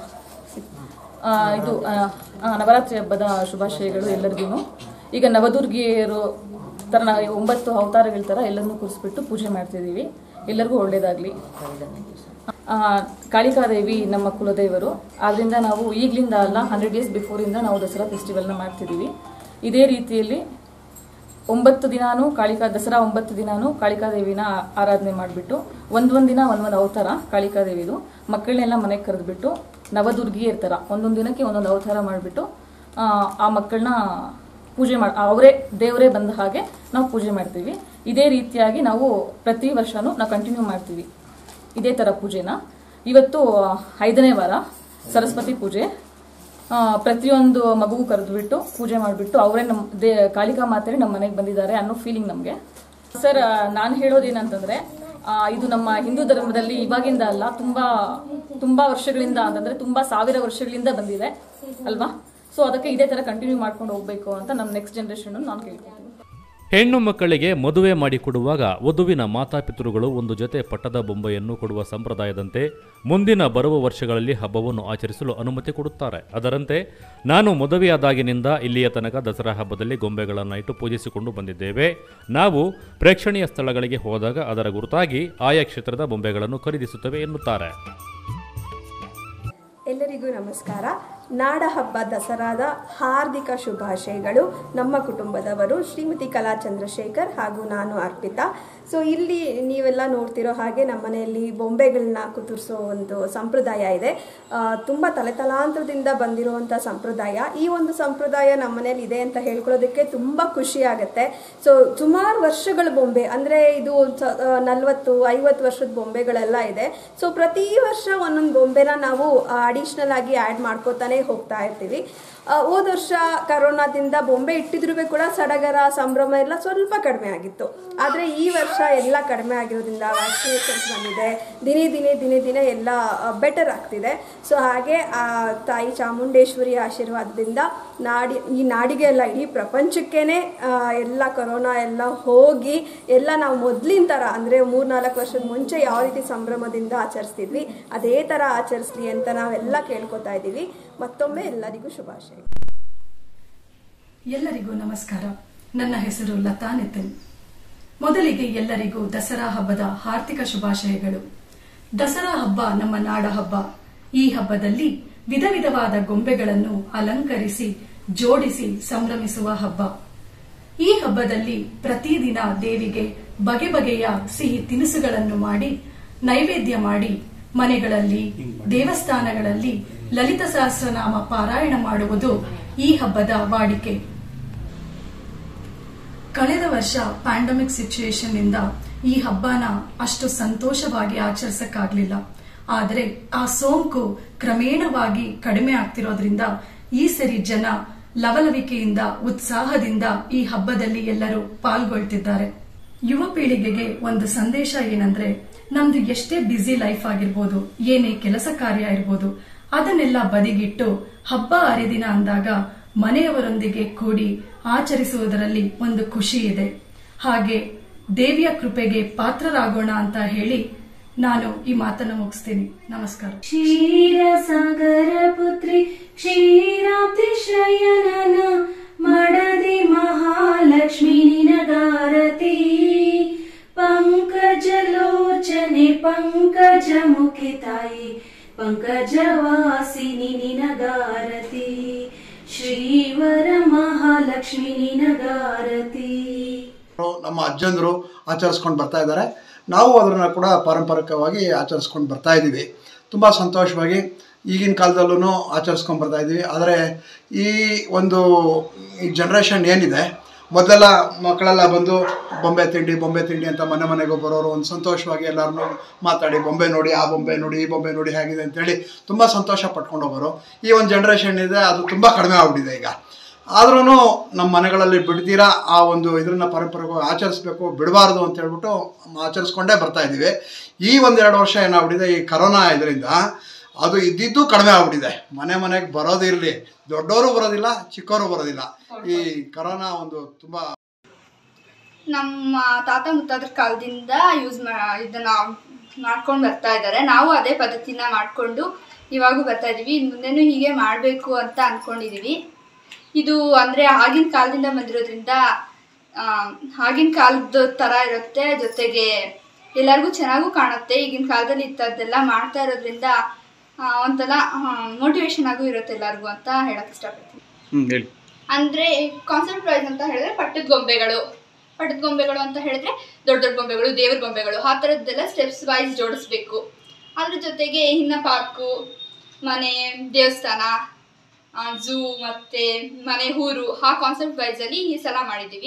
ಆ, ಇದು ಆ, ಆ, ನವರಾತ್ರಿ ಹಬ್ಬದ ಶುಭಾಶಯಗಳು ಎಲ್ಲರಿಗೂ ಈಗ ನವದುರ್ಗಿಯರು ಥರ ನಾವು ಒಂಬತ್ತು ಅವತಾರಗಳ ಥರ ಎಲ್ಲರನ್ನೂ ಕೂರಿಸ್ಬಿಟ್ಟು ಪೂಜೆ ಮಾಡ್ತಿದ್ದೀವಿ ಎಲ್ಲರಿಗೂ ಒಳ್ಳೇದಾಗಲಿ ಆ, ಕಾಳಿಕಾದೇವಿ ನಮ್ಮ ಕುಲದೇವರು ಆದ್ರಿಂದ ನಾವು ಈಗಲಿಂದ ಅಲ್ಲ ಹಂಡ್ರೆಡ್ ಇಯರ್ಸ್ ಬಿಫೋರಿಂದ ನಾವು ದಸರಾ ಫೆಸ್ಟಿವಲ್ನ ಮಾಡ್ತಿದ್ದೀವಿ ಇದೇ ರೀತಿಯಲ್ಲಿ ಒಂಬತ್ತು ದಿನಾನು ಕಾಳಿಕಾ ದಸರಾ ಒಂಬತ್ತು ದಿನಾನು ಕಾಳಿಕಾದೇವಿನ ಆರಾಧನೆ ಮಾಡಿಬಿಟ್ಟು ಒಂದೊಂದು ದಿನ ಒಂದೊಂದು ಅವತಾರ ಕಾಳಿಕಾದೇವಿದು ಮಕ್ಕಳನ್ನೆಲ್ಲ ಮನೆಗೆ ಕರೆದ್ಬಿಟ್ಟು ನವದುರ್ಗಿ ಇರ್ತಾರ ಒಂದೊಂದು ದಿನಕ್ಕೆ ಒಂದೊಂದು ಅವತಾರ ಮಾಡಿಬಿಟ್ಟು ಆ ಮಕ್ಕಳನ್ನ ಪೂಜೆ ಮಾಡಿ ಅವರೇ ದೇವರೇ ಬಂದ ಹಾಗೆ ನಾವು ಪೂಜೆ ಮಾಡ್ತೀವಿ ಇದೇ ರೀತಿಯಾಗಿ ನಾವು ಪ್ರತಿ ವರ್ಷನೂ ನಾವು ಕಂಟಿನ್ಯೂ ಮಾಡ್ತೀವಿ ಇದೇ ಥರ ಪೂಜೆನ ಇವತ್ತು ಐದನೇ ವಾರ ಸರಸ್ವತಿ ಪೂಜೆ ಆ, ಪ್ರತಿಯೊಂದು ಮಗುವು ಕರೆದ್ಬಿಟ್ಟು ಪೂಜೆ ಮಾಡಿಬಿಟ್ಟು ಅವರೇ ನಮ್ಮ ದೇ ಕಾಳಿಕಾ ಮಾತೇ ನಮ್ಮ ಮನೆಗೆ ಬಂದಿದ್ದಾರೆ ಅನ್ನೋ ಫೀಲಿಂಗ್ ನಮಗೆ ಸರ್ ನಾನು ಹೇಳೋದೇನಂತಂದ್ರೆ ಆ, ಇದು ನಮ್ಮ ಹಿಂದೂ ಧರ್ಮದಲ್ಲಿ ಇವಾಗಿಂದ ಅಲ್ಲ ತುಂಬಾ ತುಂಬಾ ವರ್ಷಗಳಿಂದ ಅಂತಂದ್ರೆ ತುಂಬಾ ಸಾವಿರ ವರ್ಷಗಳಿಂದ ಬಂದಿದೆ ಅಲ್ವಾ ಸೊ ಅದಕ್ಕೆ ಇದೇ ತರ ಕಂಟಿನ್ಯೂ ಮಾಡ್ಕೊಂಡು ಹೋಗ್ಬೇಕು ಅಂತ ನಮ್ಮ ನೆಕ್ಸ್ಟ್ ಜನರೇಷನ್ ನಾನು ಕೇಳ್ಕೊತೀನಿ ಹೆಣ್ಣು ಮಕ್ಕಳಿಗೆ ಮದುವೆ ಮಾಡಿಕೊಡುವಾಗ ವಧುವಿನ ಮಾತಾಪಿತೃಗಳು ಒಂದು ಜೊತೆ ಪಟ್ಟದ ಬೊಂಬೆಯನ್ನು ಕೊಡುವ ಸಂಪ್ರದಾಯದಂತೆ ಮುಂದಿನ ಬರುವ ವರ್ಷಗಳಲ್ಲಿ ಹಬ್ಬವನ್ನು ಆಚರಿಸಲು ಅನುಮತಿ ಕೊಡುತ್ತಾರೆ ಅದರಂತೆ ನಾನು ಮದುವೆಯಾದಾಗಿನಿಂದ ಇಲ್ಲಿಯ ತನಕ ದಸರಾ ಹಬ್ಬದಲ್ಲಿ ಗೊಂಬೆಗಳನ್ನು ಇಟ್ಟು ಪೂಜಿಸಿಕೊಂಡು ಬಂದಿದ್ದೇವೆ ನಾವು ಪ್ರೇಕ್ಷಣೀಯ ಸ್ಥಳಗಳಿಗೆ ಹೋದಾಗ ಅದರ ಗುರುತಾಗಿ ಆಯಾ ಕ್ಷೇತ್ರದ ಬೊಂಬೆಗಳನ್ನು ಖರೀದಿಸುತ್ತವೆ ಎನ್ನುತ್ತಾರೆ ಎಲ್ಲರಿಗೂ ನಮಸ್ಕಾರ ನಾಡ ಹಬ್ಬ ದಸರಾದ ಹಾರ್ದಿಕ ಶುಭಾಶಯಗಳು ನಮ್ಮ ಕುಟುಂಬದವರು ಶ್ರೀಮತಿ ಕಲಾ ಚಂದ್ರಶೇಖರ್ ಹಾಗೂ ನಾನು ಅರ್ಪಿತಾ ಸೊ ಇಲ್ಲಿ ನೀವೆಲ್ಲ ನೋಡ್ತಿರೋ ಹಾಗೆ ನಮ್ಮ ಮನೆಯಲ್ಲಿ ಬೊಂಬೆಗಳನ್ನ ಕುದುರಿಸೋ ಒಂದು ಸಂಪ್ರದಾಯ ಇದೆ ಆ, ತುಂಬ ತಲೆತಲಾಂತರದಿಂದ ಬಂದಿರುವಂಥ ಸಂಪ್ರದಾಯ ಈ ಒಂದು ಸಂಪ್ರದಾಯ ನಮ್ಮ ಮನೇಲಿ ಇದೆ ಅಂತ ಹೇಳ್ಕೊಳ್ಳೋದಕ್ಕೆ ತುಂಬ ಖುಷಿ ಆಗುತ್ತೆ ಸೊ ಸುಮಾರು ವರ್ಷಗಳ ಬೊಂಬೆ ಅಂದರೆ ಇದು ನಲವತ್ತು ಐವತ್ತು ವರ್ಷದ ಬೊಂಬೆಗಳೆಲ್ಲ ಇದೆ ಸೊ ಪ್ರತಿ ವರ್ಷ ಒಂದೊಂದು ಬೊಂಬೆನ ನಾವು ಅಡಿಷ್ನಲ್ ಆಗಿ ಆ್ಯಡ್ ಮಾಡ್ಕೋತಾನೆ ಹೋಗ್ತಾ ಇರ್ತೀವಿ ಆ, ಹೋದ ವರ್ಷ ಕರೋನಾದಿಂದ ಬೊಂಬೆ ಇಟ್ಟಿದ್ರು ಕೂಡ ಸಡಗರ ಸಂಭ್ರಮ ಎಲ್ಲ ಸ್ವಲ್ಪ ಕಡಿಮೆ ಆಗಿತ್ತು ಆದರೆ ಈ ವರ್ಷ ಎಲ್ಲ ಕಡಿಮೆ ಆಗಿರೋದ್ರಿಂದ ವ್ಯಾಕ್ಸಿನೇಷನ್ಸ್ ಬಂದಿದೆ ದಿನೇ ದಿನೇ ದಿನೇ ದಿನೇ ಎಲ್ಲ ಬೆಟರ್ ಆಗ್ತಿದೆ ಸೊ ಹಾಗೆ ಆ ತಾಯಿ ಚಾಮುಂಡೇಶ್ವರಿ ಆಶೀರ್ವಾದದಿಂದ ನಾಡಿ ಈ ನಾಡಿಗೆ ಎಲ್ಲ ಇಡೀ ಪ್ರಪಂಚಕ್ಕೇನೆ ಆ, ಎಲ್ಲ ಕೊರೋನಾ ಎಲ್ಲ ಹೋಗಿ ಎಲ್ಲ ನಾವು ಮೊದಲಿನ ಥರ ಅಂದರೆ ಮೂರ್ನಾಲ್ಕು ವರ್ಷದ ಮುಂಚೆ ಯಾವ ರೀತಿ ಸಂಭ್ರಮದಿಂದ ಆಚರಿಸ್ತಿದ್ವಿ ಅದೇ ಥರ ಆಚರಿಸ್ಲಿ ಅಂತ ನಾವೆಲ್ಲ ಕೇಳ್ಕೊತಾ ಇದ್ದೀವಿ ಮತ್ತೊಮ್ಮೆ ಎಲ್ಲರಿಗೂ ಶುಭಾಶಯ ಎಲ್ಲರಿಗೂ ನಮಸ್ಕಾರ ನನ್ನ ಹೆಸರು ಲತಾ ನಿತಿನ್ ಮೊದಲಿಗೆ ಎಲ್ಲರಿಗೂ ದಸರಾ ಹಬ್ಬದ ಹಾರ್ದಿಕ ಶುಭಾಶಯಗಳು ದಸರಾ ಹಬ್ಬ ನಮ್ಮ ನಾಡ ಹಬ್ಬ ಈ ಹಬ್ಬದಲ್ಲಿ ವಿಧ ವಿಧವಾದ ಗೊಂಬೆಗಳನ್ನು ಅಲಂಕರಿಸಿ ಜೋಡಿಸಿ ಸಂಭ್ರಮಿಸುವ ಹಬ್ಬ ಈ ಹಬ್ಬದಲ್ಲಿ ಪ್ರತಿದಿನ ದೇವಿಗೆ ಬಗೆ ಬಗೆಯ ಸಿಹಿ ತಿನಿಸುಗಳನ್ನು ಮಾಡಿ ನೈವೇದ್ಯ ಮಾಡಿ ಮನೆಗಳಲ್ಲಿ ದೇವಸ್ಥಾನಗಳಲ್ಲಿ ಲಲಿತ ಸಹಸ್ರನಾಮ ಪಾರಾಯಣ ಮಾಡುವುದು ಈ ಹಬ್ಬದ ವಾಡಿಕೆ ಕಳೆದ ವರ್ಷ ಪ್ಯಾಂಡಮಿಕ್ ಸಿಚುಯೇಷನ್ ಇಂದ ಈ ಹಬ್ಬನ ಅಷ್ಟು ಸಂತೋಷವಾಗಿ ಆಚರಿಸಕ್ಕಾಗ್ಲಿಲ್ಲ ಆದರೆ ಆ ಸೋಂಕು ಕ್ರಮೇಣವಾಗಿ ಕಡಿಮೆ ಆಗ್ತಿರೋದ್ರಿಂದ ಈ ಸರಿ ಜನ ಲವಲವಿಕೆಯಿಂದ ಉತ್ಸಾಹದಿಂದ ಈ ಹಬ್ಬದಲ್ಲಿ ಎಲ್ಲರೂ ಪಾಲ್ಗೊಳ್ತಿದ್ದಾರೆ ಯುವ ಪೀಳಿಗೆಗೆ ಒಂದು ಸಂದೇಶ ಏನಂದ್ರೆ ನಮ್ದು ಎಷ್ಟೇ ಬ್ಯುಸಿ ಲೈಫ್ ಆಗಿರ್ಬೋದು ಏನೇ ಕೆಲಸ ಕಾರ್ಯ ಇರ್ಬೋದು ಅದನ್ನೆಲ್ಲ ಬದಿಗಿಟ್ಟು ಹಬ್ಬ ಹರಿದಿನ ಅಂದಾಗ ಮನೆಯವರೊಂದಿಗೆ ಕೂಡಿ ಆಚರಿಸುವುದರಲ್ಲಿ ಒಂದು ಖುಷಿ ಇದೆ ಹಾಗೆ ದೇವಿಯ ಕೃಪೆಗೆ ಪಾತ್ರರಾಗೋಣ ಅಂತ ಹೇಳಿ ನಾನು ಈ ಮಾತನ್ನು ಮುಗಿಸ್ತೀನಿ ನಮಸ್ಕಾರ क्षीरसागरपुत्री क्षीराब्धिशयनन ಮಡದಿ ಮಹಾಲಕ್ಷ್ಮಿ ನಿನಗಾರತಿ ಪಂಕಜಲೋಚನೆ ಪಂಕಜ ಮುಖಿ ತಾಯಿ ಪಂಕಜವಾಸಿನಿ ನಿನಗಾರತಿ ಶ್ರೀವರ ಮಹಾಲಕ್ಷ್ಮಿ ನಿನಗಾರತಿ ನಮ್ಮ ಅಜ್ಜಂದರು ಆಚರಿಸ್ಕೊಂಡು ಬರ್ತಾ ಇದ್ದಾರೆ ನಾವು ಅದನ್ನು ಕೂಡ ಪಾರಂಪರಿಕವಾಗಿ ಆಚರಿಸ್ಕೊಂಡು ಬರ್ತಾ ಇದ್ದೀವಿ ತುಂಬ ಸಂತೋಷವಾಗಿ ಈಗಿನ ಕಾಲದಲ್ಲೂ ಆಚರಿಸ್ಕೊಂಡು ಬರ್ತಾ ಇದ್ದೀವಿ ಆದರೆ ಈ ಒಂದು ಈ ಜನ್ರೇಷನ್ ಏನಿದೆ ಮೊದಲೆಲ್ಲ ಮಕ್ಕಳೆಲ್ಲ ಬಂದು ಬೊಂಬೆ ತಿಂಡಿ ಬೊಂಬೆ ತಿಂಡಿ ಅಂತ ಮನೆ ಮನೆಗೂ ಬರೋರು ಒಂದು ಸಂತೋಷವಾಗಿ ಎಲ್ಲರನ್ನೂ ಮಾತಾಡಿ ಬೊಂಬೆ ನೋಡಿ ಆ ಬೊಂಬೆ ನೋಡಿ ಈ ಬೊಂಬೆ ನೋಡಿ ಹೇಗಿದೆ ಅಂತೇಳಿ ತುಂಬ ಸಂತೋಷ ಪಟ್ಕೊಂಡು ಹೋಗೋರು ಈ ಒಂದು ಜನ್ರೇಷನ್ ಇದೆ ಅದು ತುಂಬ ಕಡಿಮೆ ಆಗ್ಬಿಟ್ಟಿದೆ ಈಗ ಆದ್ರೂ ನಮ್ಮ ಮನೆಗಳಲ್ಲಿ ಬಿಡ್ತೀರಾ ಆ ಒಂದು ಇದನ್ನ ಪರಂಪರೆಗೆ ಆಚರಿಸ್ಬೇಕು ಬಿಡಬಾರ್ದು ಅಂತ ಹೇಳ್ಬಿಟ್ಟು ಆಚರಿಸ್ಕೊಂಡೇ ಬರ್ತಾ ಇದ್ದೀವಿ ಈ ಒಂದೆರಡು ವರ್ಷ ಏನಾಗ್ಬಿಟ್ಟಿದೆ ಈ ಕರೋನಾ ಇದರಿಂದ ಅದು ಇದ್ದಿದ್ದು ಕಡಿಮೆ ಆಗ್ಬಿಟ್ಟಿದೆ ಮನೆ ಮನೆಗೆ ಬರೋದಿರಲಿ ದೊಡ್ಡವರು ಬರೋದಿಲ್ಲ ಚಿಕ್ಕವರು ಬರೋದಿಲ್ಲ ಈ ಕರೋನಾ ಒಂದು ತುಂಬ ನಮ್ಮ ತಾತ ಮುತ್ತಾದ್ರ ಕಾಲದಿಂದ ಯೂಸ್ ಮಾ ಇದನ್ನ ಮಾಡ್ಕೊಂಡು ಬರ್ತಾ ಇದ್ದಾರೆ ನಾವು ಅದೇ ಪದ್ಧತಿನ ಮಾಡಿಕೊಂಡು ಇವಾಗೂ ಬರ್ತಾ ಇದ್ದೀವಿ ಇನ್ನು ಮುಂದೆನೂ ಹೀಗೆ ಮಾಡಬೇಕು ಅಂತ ಅಂದ್ಕೊಂಡಿದ್ದೀವಿ ಇದು ಅಂದರೆ ಆಗಿನ ಕಾಲದಿಂದ ಬಂದಿರೋದ್ರಿಂದ ಆ, ಆಗಿನ ಕಾಲದ ಥರ ಇರುತ್ತೆ ಜೊತೆಗೆ ಎಲ್ಲರಿಗೂ ಚೆನ್ನಾಗೂ ಕಾಣುತ್ತೆ ಈಗಿನ ಕಾಲದಲ್ಲಿ ಇಂಥದ್ದೆಲ್ಲ ಮಾಡ್ತಾ ಇರೋದ್ರಿಂದ ಆ, ಒಂಥರ ಮೋಟಿವೇಶನ್ ಆಗೂ ಇರುತ್ತೆ ಎಲ್ಲರಿಗೂ ಅಂತ ಹೇಳಕ್ಕೆ ಇಷ್ಟಪಡ್ತೀನಿ ಹ್ಞೂ ಹೇಳಿ ಅಂದ್ರೆ ಕಾನ್ಸೆಪ್ಟ್ ವೈಸ್ ಅಂತ ಹೇಳಿದ್ರೆ ಪಟ್ಟದ ಗೊಂಬೆಗಳು ಪಟ್ಟದ ಗೊಂಬೆಗಳು ಅಂತ ಹೇಳಿದ್ರೆ ದೊಡ್ಡ ದೊಡ್ಡ ಗೊಂಬೆಗಳು ದೇವ್ರ ಗೊಂಬೆಗಳು ಆ ಥರದ್ದೆಲ್ಲ ಸ್ಟೆಪ್ಸ್ ವೈಸ್ ಜೋಡಿಸ್ಬೇಕು ಅದ್ರ ಜೊತೆಗೆ ಇನ್ನ ಪಾರ್ಕು ಮನೆ ದೇವಸ್ಥಾನ ಝೂ ಮತ್ತೆ ಮನೆ ಊರು ಆ ಕಾನ್ಸೆಪ್ಟ್ ವೈಸಲ್ಲಿ ಈ ಸಲ ಮಾಡಿದ್ದೀವಿ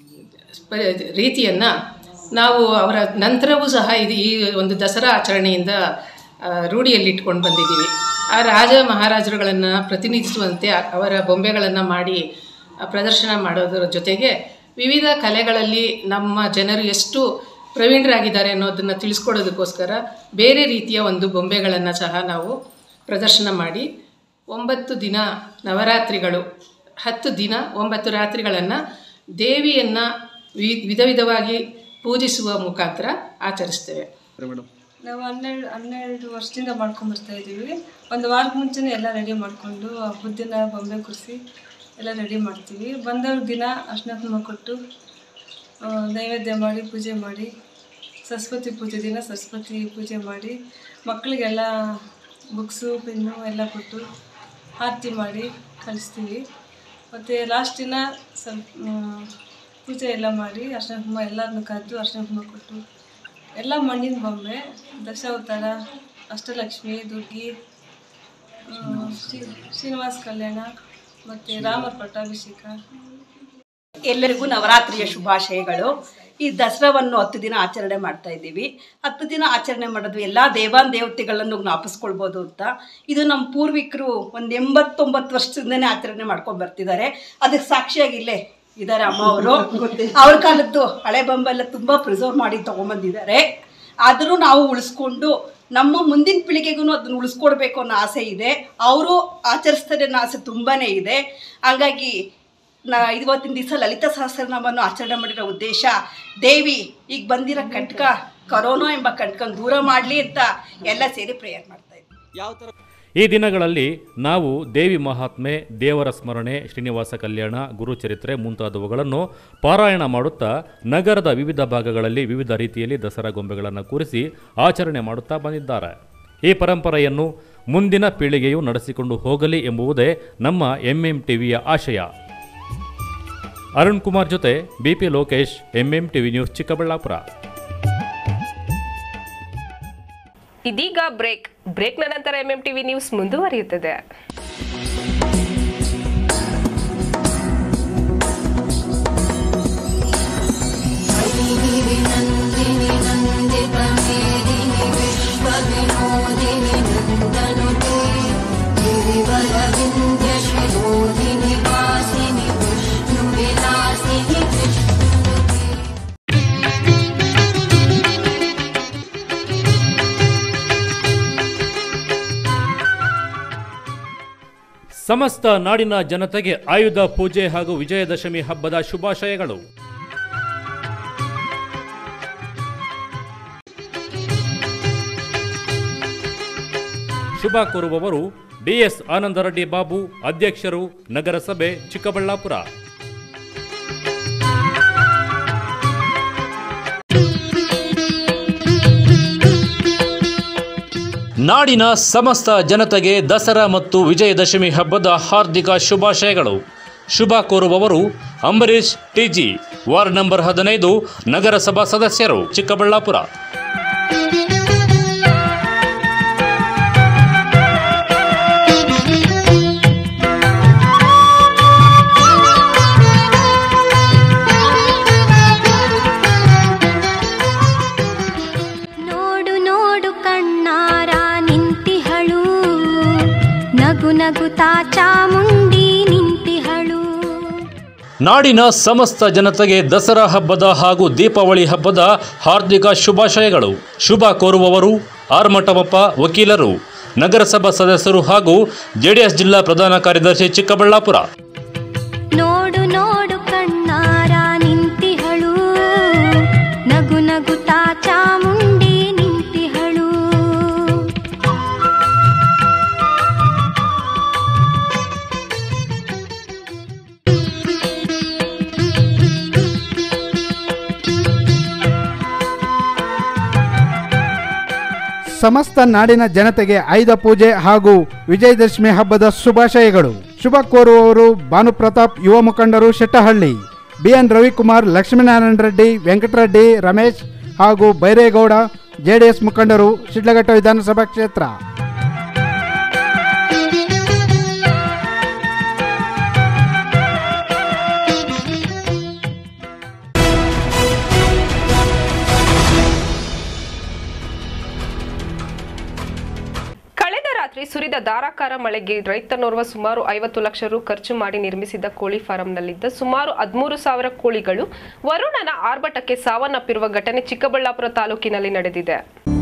ಪ- ರೀತಿಯನ್ನು ನಾವು ಅವರ ನಂತರವೂ ಸಹ ಇದು ಈ ಒಂದು ದಸರಾ ಆಚರಣೆಯಿಂದ ಆ, ರೂಢಿಯಲ್ಲಿಟ್ಕೊಂಡು ಬಂದಿದ್ದೀವಿ ಆ ರಾಜ ಮಹಾರಾಜರುಗಳನ್ನು ಪ್ರತಿನಿಧಿಸುವಂತೆ ಆ- ಅವರ ಬೊಂಬೆಗಳನ್ನು ಮಾಡಿ ಆ, ಪ್ರದರ್ಶನ ಮಾಡೋದರ ಜೊತೆಗೆ ವಿವಿಧ ಕಲೆಗಳಲ್ಲಿ ನಮ್ಮ ಜನರು ಎಷ್ಟು ಪ್ರವೀಣರಾಗಿದ್ದಾರೆ ಅನ್ನೋದನ್ನು ತಿಳಿಸ್ಕೊಡೋದಕ್ಕೋಸ್ಕರ ಬೇರೆ ರೀತಿಯ ಒಂದು ಬೊಂಬೆಗಳನ್ನು ಸಹ ನಾವು ಪ್ರದರ್ಶನ ಮಾಡಿ ಒಂಬತ್ತು ದಿನ ನವರಾತ್ರಿಗಳು ಹತ್ತು ದಿನ ಒಂಬತ್ತು ರಾತ್ರಿಗಳನ್ನು ದೇವಿಯನ್ನು ವಿ ವಿಧ ವಿಧವಾಗಿ ಪೂಜಿಸುವ ಮುಖಾಂತರ ಆಚರಿಸ್ತೇವೆ ಮೇಡಮ್ ನಾವು ಹನ್ನೆರಡು ಹನ್ನೆರಡು ವರ್ಷದಿಂದ ಮಾಡ್ಕೊಂಡು ಬರ್ತಾ ಇದ್ದೀವಿ ಒಂದು ವಾರಕ್ಕೆ ಮುಂಚೆನೇ ಎಲ್ಲ ರೆಡಿ ಮಾಡಿಕೊಂಡು ಹಬ್ಬದ ದಿನ ಬೊಂಬೆ ಕೂರಿಸಿ ಎಲ್ಲ ರೆಡಿ ಮಾಡ್ತೀವಿ ಬಂದವ್ರ ದಿನ ಅರ್ಶಿನ ಕುಂಕುಮ ಕೊಟ್ಟು ಆ, ನೈವೇದ್ಯ ಮಾಡಿ ಪೂಜೆ ಮಾಡಿ ಸರಸ್ವತಿ ಪೂಜೆ ದಿನ ಸರಸ್ವತಿ ಪೂಜೆ ಮಾಡಿ ಮಕ್ಕಳಿಗೆಲ್ಲ ಬುಕ್ಸು ಪೆನ್ನು ಎಲ್ಲ ಕೊಟ್ಟು ಆರತಿ ಮಾಡಿ ಕಳಿಸ್ತೀವಿ ಮತ್ತು ಲಾಸ್ಟ್ ದಿನ ಸ್ವಲ್ಪ ಆ, ಪೂಜೆ ಎಲ್ಲ ಮಾಡಿ ಅರ್ಶಿನ ಕುಂಕುಮ ಎಲ್ಲರನ್ನೂ ಕರೆದು ಅರ್ಶಿನ ಕುಂಕುಮ ಕೊಟ್ಟು ಎಲ್ಲ ಮಣ್ಣಿನ ಬೊಂಬೆ ದಶಾವತಾರ ಅಷ್ಟಲಕ್ಷ್ಮಿ ದುರ್ಗಿ ಆ, ಶ್ರೀ ಶ್ರೀನಿವಾಸ ಕಲ್ಯಾಣ ಮತ್ತು ರಾಮರ ಪಟ್ಟಾಭಿಷೇಕ ಎಲ್ಲರಿಗೂ ನವರಾತ್ರಿಯ ಶುಭಾಶಯಗಳು ಈ ದಸರಾವನ್ನು ಹತ್ತು ದಿನ ಆಚರಣೆ ಮಾಡ್ತಾ ಇದ್ದೀವಿ ಹತ್ತು ದಿನ ಆಚರಣೆ ಮಾಡೋದು ಎಲ್ಲ ದೇವಾನ್ ದೇವತೆಗಳನ್ನು ಜ್ಞಾಪಿಸ್ಕೊಳ್ಬೋದು ಅಂತ ಇದು ನಮ್ಮ ಪೂರ್ವಿಕರು ಒಂದು ಎಂಬತ್ತೊಂಬತ್ತು ವರ್ಷದಿಂದನೇ ಆಚರಣೆ ಮಾಡ್ಕೊಂಡು ಬರ್ತಿದ್ದಾರೆ ಅದಕ್ಕೆ ಸಾಕ್ಷಿಯಾಗಿ ಇಲ್ಲೇ ಇದ್ದಾರೆ ಅಮ್ಮ ಅವರು ಅವ್ರ ಕಾಲದ್ದು ಹಳೆ ಬೊಂಬೆಲ್ಲ ತುಂಬ ಪ್ರಿಸರ್ವ್ ಮಾಡಿ ತೊಗೊಂಬಂದಿದ್ದಾರೆ ಆದರೂ ನಾವು ಉಳಿಸ್ಕೊಂಡು ನಮ್ಮ ಮುಂದಿನ ಪೀಳಿಗೆಗೂ ಅದನ್ನು ಉಳಿಸ್ಕೊಡ್ಬೇಕು ಅನ್ನೋ ಆಸೆ ಇದೆ ಅವರು ಆಚರಿಸ್ತಾರೆ ಅನ್ನೋ ಆಸೆ ತುಂಬಾ ಇದೆ ಹಾಗಾಗಿ ನಾ ಇವತ್ತಿನ ದಿವಸ ಲಲಿತ ಸಹಸ್ರನಾಮವನ್ನು ಆಚರಣೆ ಮಾಡಿರೋ ಉದ್ದೇಶ ದೇವಿ ಈಗ ಬಂದಿರೋ ಕಟ್ಕ ಕರೋನಾ ಎಂಬ ಕಟ್ಕೊಂಡು ದೂರ ಮಾಡಲಿ ಅಂತ ಎಲ್ಲ ಸೇರಿ ಪ್ರೇಯರ್ ಮಾಡ್ತಾ ಇದ್ದೀವಿ ಯಾವ ಥರ ಈ ದಿನಗಳಲ್ಲಿ ನಾವು ದೇವಿ ಮಹಾತ್ಮೆ ದೇವರ ಸ್ಮರಣೆ ಶ್ರೀನಿವಾಸ ಕಲ್ಯಾಣ ಗುರುಚರಿತ್ರೆ ಮುಂತಾದವುಗಳನ್ನು ಪಾರಾಯಣ ಮಾಡುತ್ತಾ ನಗರದ ವಿವಿಧ ಭಾಗಗಳಲ್ಲಿ ವಿವಿಧ ರೀತಿಯಲ್ಲಿ ದಸರಾ ಗೊಂಬೆಗಳನ್ನು ಕೂರಿಸಿ ಆಚರಣೆ ಮಾಡುತ್ತಾ ಬಂದಿದ್ದಾರೆ ಈ ಪರಂಪರೆಯನ್ನು ಮುಂದಿನ ಪೀಳಿಗೆಯು ನಡೆಸಿಕೊಂಡು ಹೋಗಲಿ ಎಂಬುವುದೇ ನಮ್ಮ ಎಂಎಂ ಟಿವಿಯ ಆಶಯ ಅರುಣ್ ಕುಮಾರ್ ಜೊತೆ BP Lokesh MM TV news Chikkaballapur ಇದೀಗ ಬ್ರೇಕ್ ಬ್ರೇಕ್ನ ನಂತರ ಎಂಎಂ ಟಿವಿ ನ್ಯೂಸ್ ಮುಂದುವರಿಯುತ್ತದೆ नन्दिनि नन्दितमेदिनि विश्वविनोदिनि नन्दनुते गिरिवरविन्द्यशिरोधिनि वासिनि विष्णुविलासिनि विष्णुनुते ಸಮಸ್ತ ನಾಡಿನ ಜನತೆಗೆ ಆಯುಧ ಪೂಜೆ ಹಾಗೂ ವಿಜಯದಶಮಿ ಹಬ್ಬದ ಶುಭಾಶಯಗಳು ಶುಭ ಕೋರುವವರು ಡಿಎಸ್ ಆನಂದರೆಡ್ಡಿ ಬಾಬು ಅಧ್ಯಕ್ಷರು ನಗರಸಭೆ ಚಿಕ್ಕಬಳ್ಳಾಪುರ ನಾಡಿನ ಸಮಸ್ತ ಜನತೆಗೆ ದಸರಾ ಮತ್ತು ವಿಜಯದಶಮಿ ಹಬ್ಬದ ಹಾರ್ದಿಕ ಶುಭಾಶಯಗಳು ಶುಭ ಕೋರುವವರು ಅಂಬರೀಶ್ ಟಿಜಿ ವಾರ್ಡ್ ನಂಬರ್ ಹದಿನೈದು ನಗರಸಭಾ ಸದಸ್ಯರು ಚಿಕ್ಕಬಳ್ಳಾಪುರ ನೋಡು ನೋಡು ಕಣ್ಣಾರ ನಿಂತಿಹಳು ನಗು ನಗುತ್ತಾ ಚಾಮುಂಡಿ ನಿಂತಿಹಳು ನಾಡಿನ ಸಮಸ್ತ ಜನತೆಗೆ ದಸರಾ ಹಬ್ಬದ ಹಾಗೂ ದೀಪಾವಳಿ ಹಬ್ಬದ ಹಾರ್ದಿಕ ಶುಭಾಶಯಗಳು ಶುಭ ಕೋರುವವರು ಆರ್ಮಠಮಪ್ಪ ವಕೀಲರು ನಗರಸಭಾ ಸದಸ್ಯರು ಹಾಗೂ ಜೆಡಿಎಸ್ ಜಿಲ್ಲಾ ಪ್ರಧಾನ ಕಾರ್ಯದರ್ಶಿ ಚಿಕ್ಕಬಳ್ಳಾಪುರ ನೋಡು ನೋಡು ಕಣ್ಣಾರ ನಿಂತಿಹಳು ನಗು ನಗುತ್ತಾ ಚಾಮುಂಡಿ ನಿಂತಿಹಳು ಸಮಸ್ತ ನಾಡಿನ ಜನತೆಗೆ ಆಯುಧ ಪೂಜೆ ಹಾಗೂ ವಿಜಯದಶಮಿ ಹಬ್ಬದ ಶುಭಾಶಯಗಳು ಶುಭ ಕೋರುವವರು ಭಾನುಪ್ರತಾಪ್ ಯುವ ಮುಖಂಡರು ಶೆಟ್ಟಹಳ್ಳಿ ಬಿಎನ್ ರವಿಕುಮಾರ್ ಲಕ್ಷ್ಮೀನಾರಾಯಣ ರೆಡ್ಡಿ ವೆಂಕಟರೆಡ್ಡಿ ರಮೇಶ್ ಹಾಗೂ ಬೈರೇಗೌಡ ಜೆಡಿಎಸ್ ಮುಖಂಡರು ಶಿಡ್ಲಘಟ್ಟ ವಿಧಾನಸಭಾ ಕ್ಷೇತ್ರ ಕಳೆದ ರಾತ್ರಿ ಸುರಿದ ಧಾರಾಕಾರ ಮಳೆಗೆ ರೈತನೋರ್ವ ಸುಮಾರು ಐವತ್ತು ಲಕ್ಷ ರು ಖರ್ಚು ಮಾಡಿ ನಿರ್ಮಿಸಿದ್ದ ಕೋಳಿ ಫಾರಂನಲ್ಲಿದ್ದ ಸುಮಾರು ಹದಿಮೂರು ಸಾವಿರ ಕೋಳಿಗಳು ವರುಣನ ಆರ್ಭಟಕ್ಕೆ ಸಾವನ್ನಪ್ಪಿರುವ ಘಟನೆ ಚಿಕ್ಕಬಳ್ಳಾಪುರ ತಾಲೂಕಿನಲ್ಲಿ ನಡೆದಿದೆ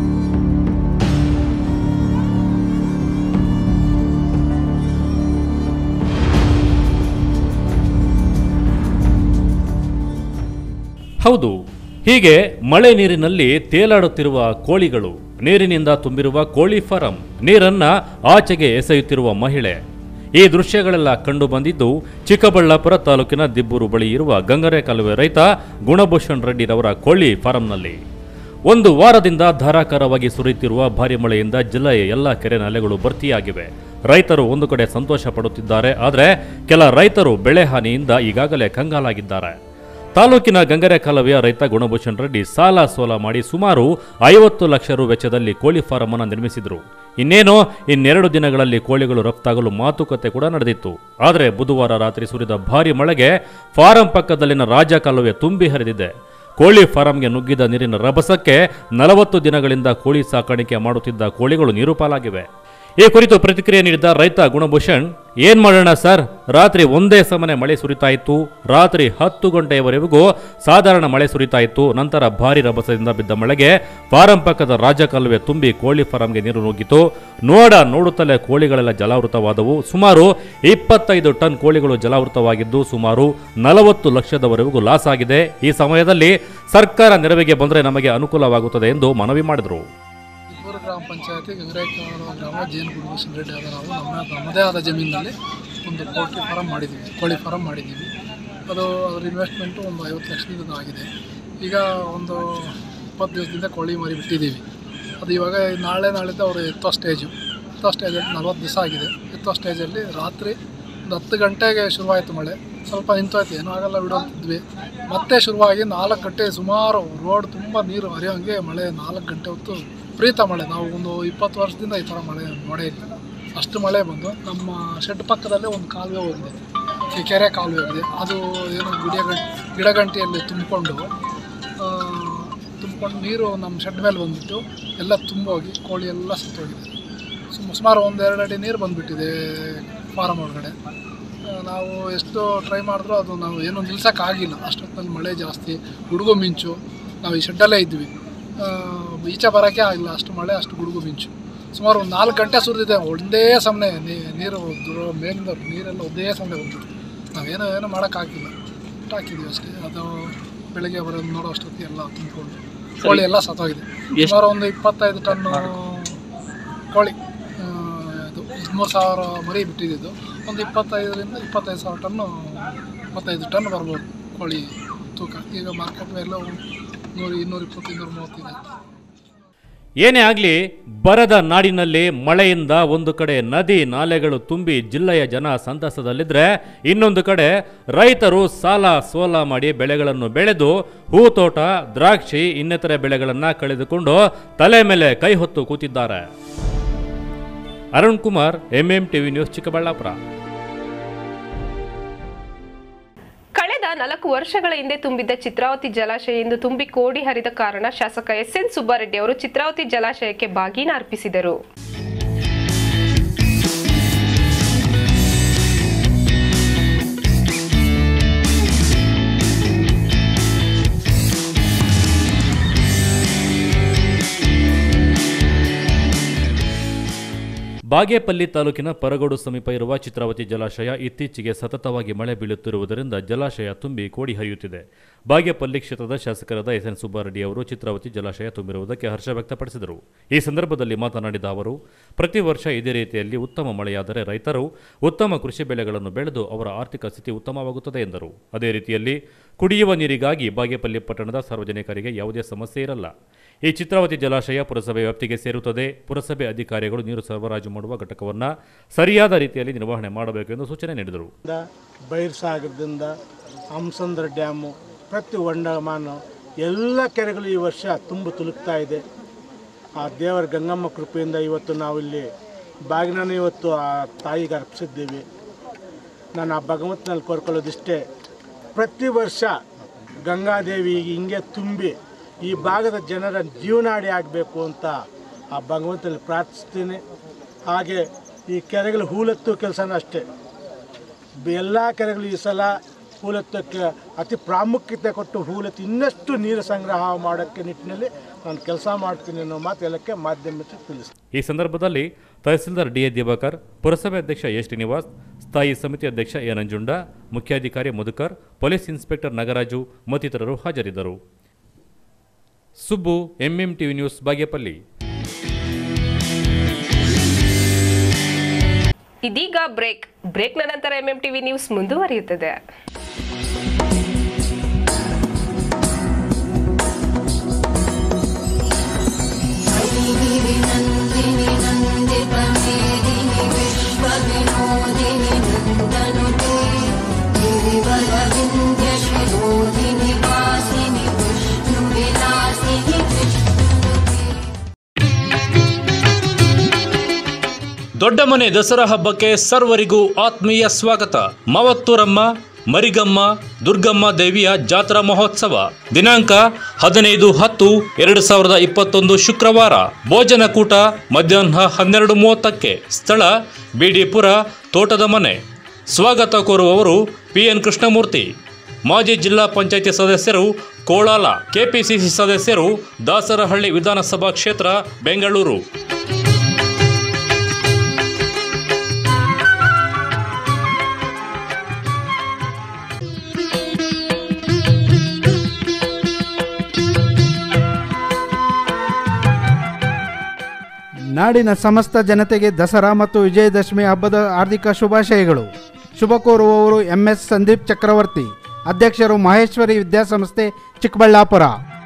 ಹೌದು ಹೀಗೆ ಮಳೆ ನೀರಿನಲ್ಲಿ ತೇಲಾಡುತ್ತಿರುವ ಕೋಳಿಗಳು ನೀರಿನಿಂದ ತುಂಬಿರುವ ಕೋಳಿ ಫಾರಂ ನೀರನ್ನ ಆಚೆಗೆ ಎಸೆಯುತ್ತಿರುವ ಮಹಿಳೆ ಈ ದೃಶ್ಯಗಳೆಲ್ಲ ಕಂಡು ಬಂದಿದ್ದು ಚಿಕ್ಕಬಳ್ಳಾಪುರ ತಾಲೂಕಿನ ದಿಬ್ಬೂರು ಬಳಿ ಇರುವ ಗಂಗರೆ ಕಾಲುವೆ ರೈತ ಗುಣಭೂಷಣ್ ರೆಡ್ಡಿರವರ ಕೋಳಿ ಫಾರಂನಲ್ಲಿ ಒಂದು ವಾರದಿಂದ ಧಾರಾಕಾರವಾಗಿ ಸುರಿಯುತ್ತಿರುವ ಭಾರಿ ಮಳೆಯಿಂದ ಜಿಲ್ಲೆಯ ಎಲ್ಲ ಕೆರೆ ನಾಲೆಗಳು ಭರ್ತಿಯಾಗಿವೆ ರೈತರು ಒಂದು ಕಡೆ ಸಂತೋಷ ಪಡುತ್ತಿದ್ದಾರೆ ಆದರೆ ಕೆಲ ರೈತರು ಬೆಳೆ ಹಾನಿಯಿಂದ ಈಗಾಗಲೇ ಕಂಗಾಲಾಗಿದ್ದಾರೆ ತಾಲೂಕಿನ ಗಂಗರೆ ಕಾಲುವೆಯ ರೈತ ಗುಣಭೂಷಣ್ ರೆಡ್ಡಿ ಸಾಲ ಸೋಲ ಮಾಡಿ ಸುಮಾರು ಐವತ್ತು ಲಕ್ಷ ರು ವೆಚ್ಚದಲ್ಲಿ ಕೋಳಿ ಫಾರಂ ಅನ್ನು ನಿರ್ಮಿಸಿದ್ರು ಇನ್ನೇನು ಇನ್ನೆರಡು ದಿನಗಳಲ್ಲಿ ಕೋಳಿಗಳು ರಫ್ತಾಗಲು ಮಾತುಕತೆ ಕೂಡ ನಡೆದಿತ್ತು ಆದರೆ ಬುಧವಾರ ರಾತ್ರಿ ಸುರಿದ ಭಾರಿ ಮಳೆಗೆ ಫಾರಂ ಪಕ್ಕದಲ್ಲಿನ ರಾಜ ಕಾಲುವೆ ತುಂಬಿ ಹರಿದಿದೆ ಕೋಳಿ ಫಾರಂಗೆ ನುಗ್ಗಿದ ನೀರಿನ ರಭಸಕ್ಕೆ ನಲವತ್ತು ದಿನಗಳಿಂದ ಕೋಳಿ ಸಾಕಾಣಿಕೆ ಮಾಡುತ್ತಿದ್ದ ಕೋಳಿಗಳು ನೀರು ಪಾಲಾಗಿವೆ ಈ ಕುರಿತು ಪ್ರತಿಕ್ರಿಯೆ ನೀಡಿದ ರೈತ ಗುಣಭೂಷಣ್ ಏನ್ ಮಾಡೋಣ ಸರ್ ರಾತ್ರಿ ಒಂದೇ ಸಮನೆ ಮಳೆ ಸುರಿತಾ ಇತ್ತು ರಾತ್ರಿ ಹತ್ತು ಗಂಟೆಯವರೆಗೂ ಸಾಧಾರಣ ಮಳೆ ಸುರಿತಾ ಇತ್ತು ನಂತರ ಭಾರಿ ರಭಸದಿಂದ ಬಿದ್ದ ಮಳೆಗೆ ಫಾರಂ ಪಕ್ಕದ ರಾಜ ಕಾಲುವೆ ತುಂಬಿ ಕೋಳಿ ಫಾರಂಗೆ ನೀರು ನುಗ್ಗಿತು ನೋಡ ನೋಡುತ್ತಲೇ ಕೋಳಿಗಳೆಲ್ಲ ಜಲಾವೃತವಾದವು ಸುಮಾರು ಇಪ್ಪತ್ತೈದು ಟನ್ ಕೋಳಿಗಳು ಜಲಾವೃತವಾಗಿದ್ದು ಸುಮಾರು ನಲವತ್ತು ಲಕ್ಷದವರೆಗೂ ಲಾಸ್ ಆಗಿದೆ ಈ ಸಮಯದಲ್ಲಿ ಸರ್ಕಾರ ನೆರವಿಗೆ ಬಂದರೆ ನಮಗೆ ಅನುಕೂಲವಾಗುತ್ತದೆ ಎಂದು ಮನವಿ ಮಾಡಿದರು ಇಬ್ಬರು ಗ್ರಾಮ ಪಂಚಾಯತಿ ಗಂಗರಾಯಕವಾಡ ಗ್ರಾಮ ಜೇನು ಗುರುಭೂಷಣ್ ರೆಡ್ಡಿ ಆದ ನಾವು ನಮ್ಮ ನಮ್ಮದೇ ಆದ ಜಮೀನಿನಲ್ಲಿ ಒಂದು ಪೋಲ್ಟ್ರಿ ಫಾರಂ ಮಾಡಿದ್ದೀವಿ ಕೋಳಿ ಫಾರಂ ಮಾಡಿದ್ದೀವಿ ಅದು ಅದರ ಇನ್ವೆಸ್ಟ್ಮೆಂಟು ಒಂದು ಐವತ್ತು ಲಕ್ಷದಿಂದ ಆಗಿದೆ ಈಗ ಒಂದು ಇಪ್ಪತ್ತು ದಿವಸದಿಂದ ಕೋಳಿ ಮರಿ ಬಿಟ್ಟಿದ್ದೀವಿ ಅದು ಇವಾಗ ನಾಳೆ ನಾಳಿದ್ದು ಅವರು ಎತ್ತೋ ಸ್ಟೇಜು ಎತ್ತೋ ಸ್ಟೇಜಲ್ಲಿ ನಲ್ವತ್ತು ದಿವಸ ಆಗಿದೆ ಎತ್ತೋ ಸ್ಟೇಜಲ್ಲಿ ರಾತ್ರಿ ಒಂದು ಹತ್ತು ಗಂಟೆಗೆ ಶುರುವಾಯಿತು ಮಳೆ ಸ್ವಲ್ಪ ನಿಂತೋಯ್ತು ಏನೂ ಆಗಲ್ಲ ಬಿಡೋಂತಿದ್ವಿ ಮತ್ತೆ ಶುರುವಾಗಿ ನಾಲ್ಕು ಗಂಟೆ ಸುಮಾರು ರೋಡ್ ತುಂಬ ನೀರು ಹರಿಯೋಂಗೆ ಮಳೆ ನಾಲ್ಕು ಗಂಟೆ ಹೊತ್ತು ವಿಪರೀತ ಮಳೆ ನಾವು ಒಂದು ಇಪ್ಪತ್ತು ವರ್ಷದಿಂದ ಈ ಥರ ಮಳೆ ನೋಡೇ ಇಲ್ಲ ಅಷ್ಟು ಮಳೆ ಬಂದು ನಮ್ಮ ಶೆಡ್ ಪಕ್ಕದಲ್ಲೇ ಒಂದು ಕಾಲುವೆ ಹೋಗಿದೆ ಈ ಕೆರೆ ಕಾಲುವೆ ಹೋಗಿದೆ ಅದು ಏನು ಗಿಡ ಗಿಡಗಂಟಿಯಲ್ಲಿ ತುಂಬಿಕೊಂಡು ತುಂಬಿಕೊಂಡು ನೀರು ನಮ್ಮ ಶೆಡ್ ಮೇಲೆ ಬಂದ್ಬಿಟ್ಟು ಎಲ್ಲ ತುಂಬೋಗಿ ಕೋಳಿ ಎಲ್ಲ ಸತ್ತೋಗಿದೆ ಸುಮ್ ಸುಮಾರು ಒಂದು ಎರಡು ಅಡಿ ನೀರು ಬಂದುಬಿಟ್ಟಿದೆ ಫಾರಮ್ ಒಳಗಡೆ ಆ, ನಾವು ಎಷ್ಟು ಟ್ರೈ ಮಾಡಿದ್ರೂ ಅದು ನಾವು ಏನೂ ನಿಲ್ಸೋಕ್ಕಾಗಿಲ್ಲ ಅಷ್ಟೊತ್ತಿನಲ್ಲಿ ಮಳೆ ಜಾಸ್ತಿ ಗುಡುಗು ಮಿಂಚು ನಾವು ಈ ಶೆಡ್ಡಲ್ಲೇ ಇದ್ವಿ ಆ, ಈಚೆ ಬರೋಕ್ಕೆ ಆಗಿಲ್ಲ ಅಷ್ಟು ಮಳೆ ಅಷ್ಟು ಗುಡುಗು ಮಿಂಚು ಸುಮಾರು ಒಂದು ನಾಲ್ಕು ಗಂಟೆ ಸುರಿದಿದೆ ಒಂದೇ ಸಮನೆ ನೀರು ದುರೋ- ಮೇಲಿಂದ ನೀರೆಲ್ಲ ಒಂದೇ ಸಮನೆ ಬಂದ್ಬಿಟ್ಟು ನಾವೇನೋ ಏನೋ ಮಾಡೋಕ್ಕಾಗಿಲ್ಲ ಇಟ್ಟು ಹಾಕಿದ್ವಿ ಅಷ್ಟೇ ಅದು ಬೆಳಗ್ಗೆ ಬರೋದು ನೋಡೋ ಅಷ್ಟೊತ್ತಿಗೆ ಎಲ್ಲ ತುಂಬಿಕೊಂಡು ಕೋಳಿ ಎಲ್ಲ ಸತ್ತೋಗಿದೆ ಎಷ್ಟು- ಸುಮಾರು ಒಂದು ಇಪ್ಪತ್ತೈದು ಟನ್ನು ಕೋಳಿ ಆ, ಇದು ಹದಿಮೂರು ಸಾವಿರ ಮರಿ ಬಿಟ್ಟಿದ್ದು ಒಂದು ಇಪ್ಪತ್ತೈದರಿಂದ ಇಪ್ಪತ್ತೈದು ಸಾವಿರ ಟನ್ನು ಇಪ್ಪತ್ತೈದು ಟನ್ ಬರ್ಬೋದು ಕೋಳಿ ತೂಕ ಈಗ ಮಾರ್ಕೆಟ್ ಮೇಲೆ ನೂರು ಇನ್ನೂರ ಇಪ್ಪತ್ತು ಇನ್ನೂರ ಮೂವತ್ತಿದೆ ಏನೇ ಆಗಲಿ ಬರದ ನಾಡಿನಲ್ಲಿ ಮಳೆಯಿಂದ ಒಂದು ಕಡೆ ನದಿ ನಾಲೆಗಳು ತುಂಬಿ ಜಿಲ್ಲೆಯ ಜನ ಸಂತಸದಲ್ಲಿದ್ದರೆ ಇನ್ನೊಂದು ಕಡೆ ರೈತರು ಸಾಲ ಸೋಲ ಮಾಡಿ ಬೆಳೆಗಳನ್ನು ಬೆಳೆದು ಹೂತೋಟ ದ್ರಾಕ್ಷಿ ಇನ್ನಿತರೆ ಬೆಳೆಗಳನ್ನು ಕಳೆದುಕೊಂಡು ತಲೆ ಮೇಲೆ ಕೈ ಹೊತ್ತು ಕೂತಿದ್ದಾರೆ Arun Kumar MM TV news Chikkaballapur ಕಳೆದ ನಾಲ್ಕು ವರ್ಷಗಳ ಹಿಂದೆ ತುಂಬಿದ್ದ ಚಿತ್ರಾವತಿ ಜಲಾಶಯ ಇಂದು ತುಂಬಿ ಕೋಡಿ ಹರಿದ ಕಾರಣ ಶಾಸಕ ಎಸ್ ಎನ್ ಸುಬ್ಬಾರೆಡ್ಡಿ ಅವರು ಚಿತ್ರಾವತಿ ಜಲಾಶಯಕ್ಕೆ ಬಾಗೀನ ಅರ್ಪಿಸಿದರು ಬಾಗೇಪಲ್ಲಿ ತಾಲೂಕಿನ ಪರಗೋಡು ಸಮೀಪ ಇರುವ ಚಿತ್ರಾವತಿ ಜಲಾಶಯ ಇತ್ತೀಚೆಗೆ ಸತತವಾಗಿ ಮಳೆ ಬೀಳುತ್ತಿರುವುದರಿಂದ ಜಲಾಶಯ ತುಂಬಿ ಕೋಡಿ ಹರಿಯುತ್ತಿದೆ ಬಾಗೇಪಲ್ಲಿ ಕ್ಷೇತ್ರದ ಶಾಸಕರಾದ ಎಸ್ ಎನ್ ಸುಬ್ಬಾರೆಡ್ಡಿ ಅವರು ಚಿತ್ರಾವತಿ ಜಲಾಶಯ ತುಂಬಿರುವುದಕ್ಕೆ ಹರ್ಷ ವ್ಯಕ್ತಪಡಿಸಿದರು ಈ ಸಂದರ್ಭದಲ್ಲಿ ಮಾತನಾಡಿದ ಅವರು ಪ್ರತಿ ವರ್ಷ ಇದೇ ರೀತಿಯಲ್ಲಿ ಉತ್ತಮ ಮಳೆಯಾದರೆ ರೈತರು ಉತ್ತಮ ಕೃಷಿ ಬೆಳೆಗಳನ್ನು ಬೆಳೆದು ಅವರ ಆರ್ಥಿಕ ಸ್ಥಿತಿ ಉತ್ತಮವಾಗುತ್ತದೆ ಎಂದರು ಅದೇ ರೀತಿಯಲ್ಲಿ ಕುಡಿಯುವ ನೀರಿಗಾಗಿ ಬಾಗೇಪಲ್ಲಿ ಪಟ್ಟಣದ ಸಾರ್ವಜನಿಕರಿಗೆ ಯಾವುದೇ ಸಮಸ್ಯೆ ಇರಲ್ಲ ಈ ಚಿತ್ರಾವತಿ ಜಲಾಶಯ ಪುರಸಭೆ ವ್ಯಾಪ್ತಿಗೆ ಸೇರುತ್ತದೆ ಪುರಸಭೆ ಅಧಿಕಾರಿಗಳು ನೀರು ಸರಬರಾಜು ಮಾಡುವ ಘಟಕವನ್ನು ಸರಿಯಾದ ರೀತಿಯಲ್ಲಿ ನಿರ್ವಹಣೆ ಮಾಡಬೇಕು ಎಂದು ಸೂಚನೆ ನೀಡಿದರು ಬೈರ್ಸಾಗರದಿಂದ ಹಂಸಂದ್ರ ಡ್ಯಾಮು ಪ್ರತಿ ಹೊಂಡಮಾನು ಎಲ್ಲ ಕೆರೆಗಳು ಈ ವರ್ಷ ತುಂಬು ತುಳುಕ್ತಾ ಇದೆ ಆ ದೇವರ ಗಂಗಮ್ಮ ಕೃಪೆಯಿಂದ ಇವತ್ತು ನಾವಿಲ್ಲಿ ಬಾಗಿನನ್ನು ಇವತ್ತು ಆ ತಾಯಿಗೆ ಅರ್ಪಿಸಿದ್ದೀವಿ ನಾನು ಆ ಭಗವಂತನಲ್ಲಿ ಕೋರ್ಕೊಳ್ಳೋದಿಷ್ಟೇ ಪ್ರತಿ ವರ್ಷ ಗಂಗಾದೇವಿ ಹಿಂಗೆ ತುಂಬಿ ಈ ಭಾಗದ ಜನರ ಜೀವನಾಡಿ ಆಗಬೇಕು ಅಂತ ಆ ಭಗವಂತನಲ್ಲಿ ಪ್ರಾರ್ಥಿಸ್ತೀನಿ ಹಾಗೆ ಈ ಕೆರೆಗಳು ಹೂಳೆತ್ತು ಕೆಲಸನೂ ಅಷ್ಟೇ ಎಲ್ಲ ಕೆರೆಗಳು ಈ ಸಲ ಹೂಳೆತ್ತಕ್ಕೆ ಅತಿ ಪ್ರಾಮುಖ್ಯತೆ ಕೊಟ್ಟು ಹೂಳೆತ್ತಿ ಇನ್ನಷ್ಟು ನೀರು ಸಂಗ್ರಹ ಮಾಡೋಕ್ಕೆ ನಿಟ್ಟಿನಲ್ಲಿ ನಾನು ಕೆಲಸ ಮಾಡ್ತೀನಿ ಅನ್ನೋ ಮಾತು ಎಲ್ಲಕ್ಕೆ ಮಾಧ್ಯಮಕ್ಕೆ ತಿಳಿಸ್ತೀನಿ ಈ ಸಂದರ್ಭದಲ್ಲಿ ತಹಸೀಲ್ದಾರ್ ಡಿಎ ದಿವಾಕರ್ ಪುರಸಭೆ ಅಧ್ಯಕ್ಷ ಎಸ್ ಶ್ರೀನಿವಾಸ್ ಸ್ಥಾಯಿ ಸಮಿತಿ ಅಧ್ಯಕ್ಷ ಎ ನಂಜುಂಡ ಮುಖ್ಯಾಧಿಕಾರಿ ಮಧುಕರ್ ಪೊಲೀಸ್ ಇನ್ಸ್ಪೆಕ್ಟರ್ ನಾಗರಾಜು ಮತ್ತಿತರರು ಹಾಜರಿದ್ದರು Subbu MM TV news Bagepalli ಇದೀಗ ಬ್ರೇಕ್ ಬ್ರೇಕ್ನ ನಂತರ ಎಂಎಂ ಟಿವಿ ನ್ಯೂಸ್ ಮುಂದುವರಿಯುತ್ತದೆ नन्दिनि नन्दितमेदिनि विश्वविनोदिनि नन्दनुते गिरिवरविन्द्यशिरोधिनि वासिनि विष्णुविलासिनि ದೊಡ್ಡಮನೆ ದಸರಾ ಹಬ್ಬಕ್ಕೆ ಸರ್ವರಿಗೂ ಆತ್ಮೀಯ ಸ್ವಾಗತ ಮಾವತ್ತೂರಮ್ಮ ಮರಿಗಮ್ಮ ದುರ್ಗಮ್ಮ ದೇವಿಯ ಜಾತ್ರಾ ಮಹೋತ್ಸವ ದಿನಾಂಕ ಹದಿನೈದು ಹತ್ತು ಎರಡು ಸಾವಿರದ ಇಪ್ಪತ್ತೊಂದು ಶುಕ್ರವಾರ ಭೋಜನಕೂಟ ಮಧ್ಯಾಹ್ನ ಹನ್ನೆರಡು ಮೂವತ್ತಕ್ಕೆ ಸ್ಥಳ ಬಿಡಿಪುರ ತೋಟದ ಮನೆ ಸ್ವಾಗತ ಕೋರುವವರು ಪಿ ಎನ್ ಕೃಷ್ಣಮೂರ್ತಿ ಮಾಜಿ ಜಿಲ್ಲಾ ಪಂಚಾಯಿತಿ ಸದಸ್ಯರು ಕೋಳಾಲ ಕೆಪಿಸಿಸಿ ಸದಸ್ಯರು ದಾಸರಹಳ್ಳಿ ವಿಧಾನಸಭಾ ಕ್ಷೇತ್ರ ಬೆಂಗಳೂರು ನಾಡಿನ ಸಮಸ್ತ ಜನತೆಗೆ ದಸರಾ ಮತ್ತು ವಿಜಯದಶಮಿ ಹಬ್ಬದ ಹಾರ್ದಿಕ ಶುಭಾಶಯಗಳು ಶುಭ ಕೋರುವವರು ಎಂ ಎಸ್ ಸಂದೀಪ್ ಚಕ್ರವರ್ತಿ ಅಧ್ಯಕ್ಷರು ಮಹೇಶ್ವರಿ ವಿದ್ಯಾಸಂಸ್ಥೆ ಚಿಕ್ಕಬಳ್ಳಾಪುರ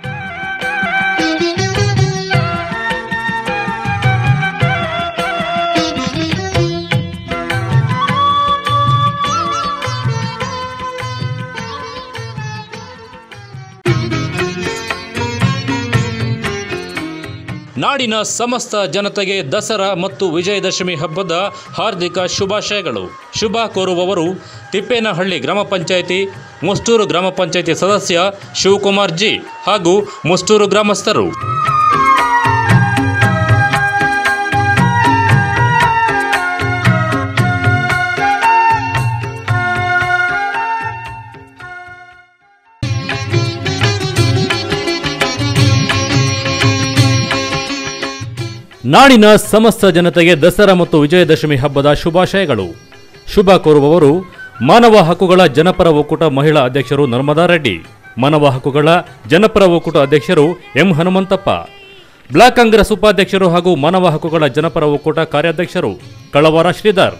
ನಾಡಿನ ಸಮಸ್ತ ಜನತೆಗೆ ದಸರಾ ಮತ್ತು ವಿಜಯದಶಮಿ ಹಬ್ಬದ ಹಾರ್ದಿಕ ಶುಭಾಶಯಗಳು ಶುಭ ಕೋರುವವರು ತಿಪ್ಪೇನಹಳ್ಳಿ ಗ್ರಾಮ ಪಂಚಾಯಿತಿ ಮುಷ್ಟೂರು ಗ್ರಾಮ ಪಂಚಾಯಿತಿ ಸದಸ್ಯ ಶಿವಕುಮಾರ್ ಜಿ ಹಾಗೂ ಮುಷ್ಟೂರು ಗ್ರಾಮಸ್ಥರು ನಾಡಿನ ಸಮಸ್ತ ಜನತೆಗೆ ದಸರಾ ಮತ್ತು ವಿಜಯದಶಮಿ ಹಬ್ಬದ ಶುಭಾಶಯಗಳು ಶುಭ ಕೋರುವವರು ಮಾನವ ಹಕ್ಕುಗಳ ಜನಪರ ಒಕ್ಕೂಟ ಮಹಿಳಾ ಅಧ್ಯಕ್ಷರು ನರ್ಮದಾ ರೆಡ್ಡಿ ಮಾನವ ಹಕ್ಕುಗಳ ಜನಪರ ಒಕ್ಕೂಟ ಅಧ್ಯಕ್ಷರು ಎಂ ಹನುಮಂತಪ್ಪ ಬ್ಲಾಕ್ ಕಾಂಗ್ರೆಸ್ ಉಪಾಧ್ಯಕ್ಷರು ಹಾಗೂ ಮಾನವ ಹಕ್ಕುಗಳ ಜನಪರ ಒಕ್ಕೂಟ ಕಾರ್ಯಾಧ್ಯಕ್ಷರು ಕಳವಾರ ಶ್ರೀಧರ್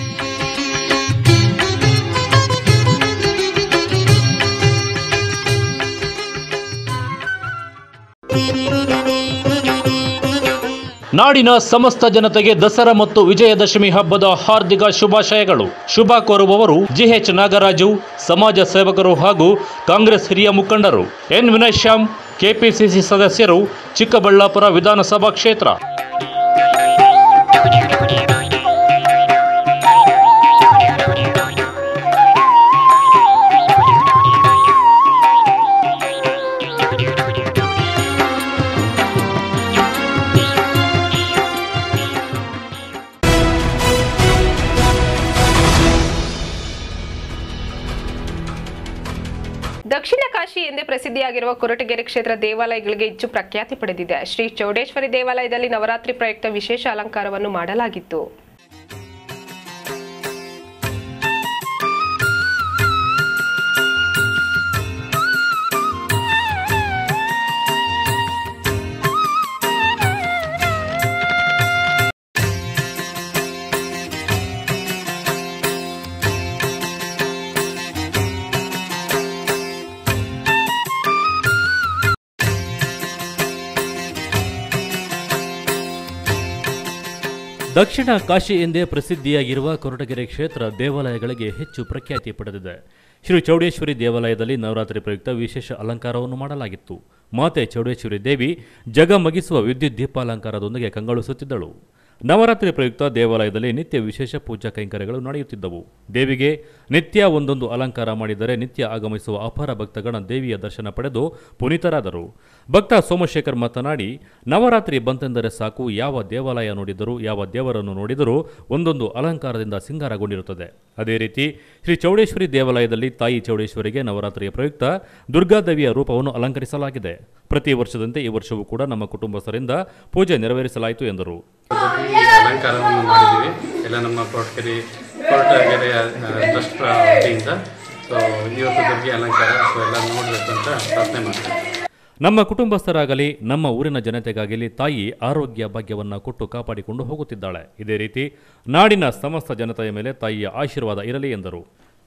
ನಾಡಿನ ಸಮಸ್ತ ಜನತೆಗೆ ದಸರಾ ಮತ್ತು ವಿಜಯದಶಮಿ ಹಬ್ಬದ ಹಾರ್ದಿಕ ಶುಭಾಶಯಗಳು ಶುಭ ಕೋರುವವರು ಜಿಎಚ್ ನಾಗರಾಜು ಸಮಾಜ ಸೇವಕರು ಹಾಗೂ ಕಾಂಗ್ರೆಸ್ ಹಿರಿಯ ಮುಖಂಡರು ಎನ್ ವಿನಯ್ ಶ್ಯಾಮ್ ಕೆಪಿಸಿಸಿ ಸದಸ್ಯರು ಚಿಕ್ಕಬಳ್ಳಾಪುರ ವಿಧಾನಸಭಾ ಕ್ಷೇತ್ರ ದಕ್ಷಿಣ ಕಾಶಿ ಎಂದೇ ಪ್ರಸಿದ್ಧಿಯಾಗಿರುವ ಕೊರಟಗೆರೆ ಕ್ಷೇತ್ರ ದೇವಾಲಯಗಳಿಗೆ ಹೆಚ್ಚು ಪ್ರಖ್ಯಾತಿ ಪಡೆದಿದೆ ಶ್ರೀ ಚೌಡೇಶ್ವರಿ ದೇವಾಲಯದಲ್ಲಿ ನವರಾತ್ರಿ ಪ್ರಯುಕ್ತ ವಿಶೇಷ ಅಲಂಕಾರವನ್ನು ಮಾಡಲಾಗಿತ್ತು ದಕ್ಷಿಣ ಕಾಶಿ ಎಂದೇ ಪ್ರಸಿದ್ಧಿಯಾಗಿರುವ ಕೊರಟಗೆರೆ ಕ್ಷೇತ್ರ ದೇವಾಲಯಗಳಿಗೆ ಹೆಚ್ಚು ಪ್ರಖ್ಯಾತಿ ಪಡೆದಿದೆ ಶ್ರೀ ಚೌಡೇಶ್ವರಿ ದೇವಾಲಯದಲ್ಲಿ ನವರಾತ್ರಿ ಪ್ರಯುಕ್ತ ವಿಶೇಷ ಅಲಂಕಾರವನ್ನು ಮಾಡಲಾಗಿತ್ತು ಮಾತೆ ಚೌಡೇಶ್ವರಿ ದೇವಿ ಜಗಮಗಿಸುವ ವಿದ್ಯುತ್ ದೀಪಾಲಂಕಾರದೊಂದಿಗೆ ಕಂಗೊಳಿಸುತ್ತಿದ್ದಳು ನವರಾತ್ರಿ ಪ್ರಯುಕ್ತ ದೇವಾಲಯದಲ್ಲಿ ನಿತ್ಯ ವಿಶೇಷ ಪೂಜಾ ಕೈಂಕರ್ಯಗಳು ನಡೆಯುತ್ತಿದ್ದವು ದೇವಿಗೆ ನಿತ್ಯ ಒಂದೊಂದು ಅಲಂಕಾರ ಮಾಡಿದರೆ ನಿತ್ಯ ಆಗಮಿಸುವ ಅಪಾರ ಭಕ್ತಗಣ ದೇವಿಯ ದರ್ಶನ ಪಡೆದು ಪುನೀತರಾದರು ಭಕ್ತ ಸೋಮಶೇಖರ್ ಮಾತನಾಡಿ ನವರಾತ್ರಿ ಬಂತೆಂದರೆ ಸಾಕು ಯಾವ ದೇವಾಲಯ ನೋಡಿದರೂ ಯಾವ ದೇವರನ್ನು ನೋಡಿದರೂ ಒಂದೊಂದು ಅಲಂಕಾರದಿಂದ ಸಿಂಗಾರಗೊಂಡಿರುತ್ತದೆ ಅದೇ ರೀತಿ ಶ್ರೀ ಚೌಡೇಶ್ವರಿ ದೇವಾಲಯದಲ್ಲಿ ತಾಯಿ ಚೌಡೇಶ್ವರಿಗೆ ನವರಾತ್ರಿಯ ಪ್ರಯುಕ್ತ ದುರ್ಗಾದೇವಿಯ ರೂಪವನ್ನು ಅಲಂಕರಿಸಲಾಗಿದೆ ಪ್ರತಿ ವರ್ಷದಂತೆ ಈ ವರ್ಷವೂ ಕೂಡ ನಮ್ಮ ಕುಟುಂಬಸ್ಥರಿಂದ ಪೂಜೆ ನೆರವೇರಿಸಲಾಯಿತು ಎಂದರು ಈ ಅಲಂಕಾರವನ್ನು ಮಾಡಿದ್ದೀವಿ ಎಲ್ಲ ನಮ್ಮ ಕೊರಟಗೆರೆ ಕೊರಟಗೆರೆಯ ಟ್ರಸ್ಟ್ ವತಿಯಿಂದ ಸೊ ಇವತ್ತು ದುರ್ಗಿ ಅಲಂಕಾರ ಸೊ ಎಲ್ಲ ನೋಡಬೇಕು ಅಂತ ಪ್ರಾರ್ಥನೆ ಮಾಡ್ತೀವಿ ನಮ್ಮ ಕುಟುಂಬಸ್ಥರಾಗಲಿ ನಮ್ಮ ಊರಿನ ಜನತೆಗಾಗಲಿ ತಾಯಿ ಆರೋಗ್ಯ ಭಾಗ್ಯವನ್ನು ಕೊಟ್ಟು ಕಾಪಾಡಿಕೊಂಡು ಹೋಗುತ್ತಿದ್ದಾಳೆ ಇದೇ ರೀತಿ ನಾಡಿನ ಸಮಸ್ತ ಜನತೆಯ ಮೇಲೆ ತಾಯಿಯ ಆಶೀರ್ವಾದ ಇರಲಿ ಎಂದರು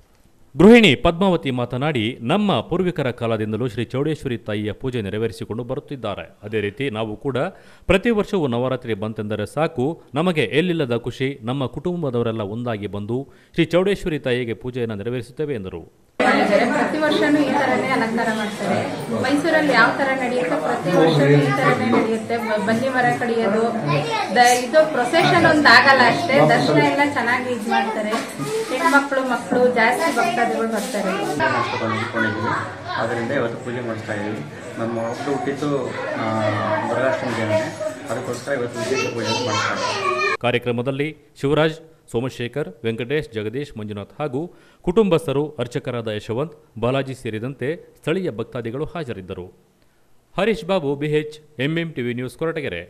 ಗೃಹಿಣಿ ಪದ್ಮಾವತಿ ಮಾತನಾಡಿ ನಮ್ಮ ಪೂರ್ವಿಕರ ಕಾಲದಿಂದಲೂ ಶ್ರೀ ಚೌಡೇಶ್ವರಿ ತಾಯಿಯ ಪೂಜೆ ನೆರವೇರಿಸಿಕೊಂಡು ಬರುತ್ತಿದ್ದಾರೆ ಅದೇ ರೀತಿ ನಾವು ಕೂಡ ಪ್ರತಿ ವರ್ಷವೂ ನವರಾತ್ರಿ ಬಂತೆಂದರೆ ಸಾಕು ನಮಗೆ ಎಲ್ಲಿಲ್ಲದ ಖುಷಿ ನಮ್ಮ ಕುಟುಂಬದವರೆಲ್ಲ ಒಂದಾಗಿ ಬಂದು ಶ್ರೀ ಚೌಡೇಶ್ವರಿ ತಾಯಿಗೆ ಪೂಜೆಯನ್ನು ನೆರವೇರಿಸುತ್ತೇವೆ ಎಂದರು ಮಾಡಿದ್ದಾರೆ ಪ್ರತಿ ವರ್ಷನೂ ಈ ತರನೇ ಅಲಂಕಾರ ಮಾಡ್ತಾರೆ ಮೈಸೂರಲ್ಲಿ ಯಾವ ತರ ನಡೆಯುತ್ತೆ ಪ್ರತಿ ವರ್ಷನೂ ಈ ತರನೇ ನಡೆಯುತ್ತೆ ಬ- ಬನ್ನಿ ಮರ ಕಡಿಯೋದು ದ- ಇದು ಪ್ರೊಸೆಷನ್ ಒಂದು ಆಗಲ್ಲ ಅಷ್ಟೇ ದರ್ಶನ ಎಲ್ಲ ಚೆನ್ನಾಗಿ ಇದ್ ಮಾಡ್ತಾರೆ ಹೆಣ್ಮಕ್ಳು ಮಕ್ಕಳು ಜಾಸ್ತಿ ಭಕ್ತಾದಿಗಳು ಬರ್ತಾರೆ ಅಂದ್ಕೊಂಡಿದ್ದೀವಿ ಅದರಿಂದ ಇವತ್ತು ಪೂಜೆ ಮಾಡಿಸ್ತಾ ಇದ್ದೀವಿ ನಮ್ಮ ಮಕ್ಕಳು ಹುಟ್ಟಿದ್ದು ಆ, ದುರ್ಗಾಷ್ಟಮಿ ದಿನನೇ ಅದಕ್ಕೋಸ್ಕರ ಇವತ್ತು ವಿಶೇಷ ಪೂಜೆ ಮಾಡಿಸ್ತಾ ಇದ್ದೀವಿ ಕಾರ್ಯಕ್ರಮದಲ್ಲಿ ಶಿವರಾಜ್ ಸೋಮಶೇಖರ್ ವೆಂಕಟೇಶ್ ಜಗದೀಶ್ ಮಂಜುನಾಥ್ ಹಾಗೂ ಕುಟುಂಬಸ್ಥರು ಅರ್ಚಕರಾದ ಯಶವಂತ್ ಬಾಲಾಜಿ ಸೇರಿದಂತೆ ಸ್ಥಳೀಯ ಭಕ್ತಾದಿಗಳು ಹಾಜರಿದ್ದರು Harish Babu BH MM TV news Koratagere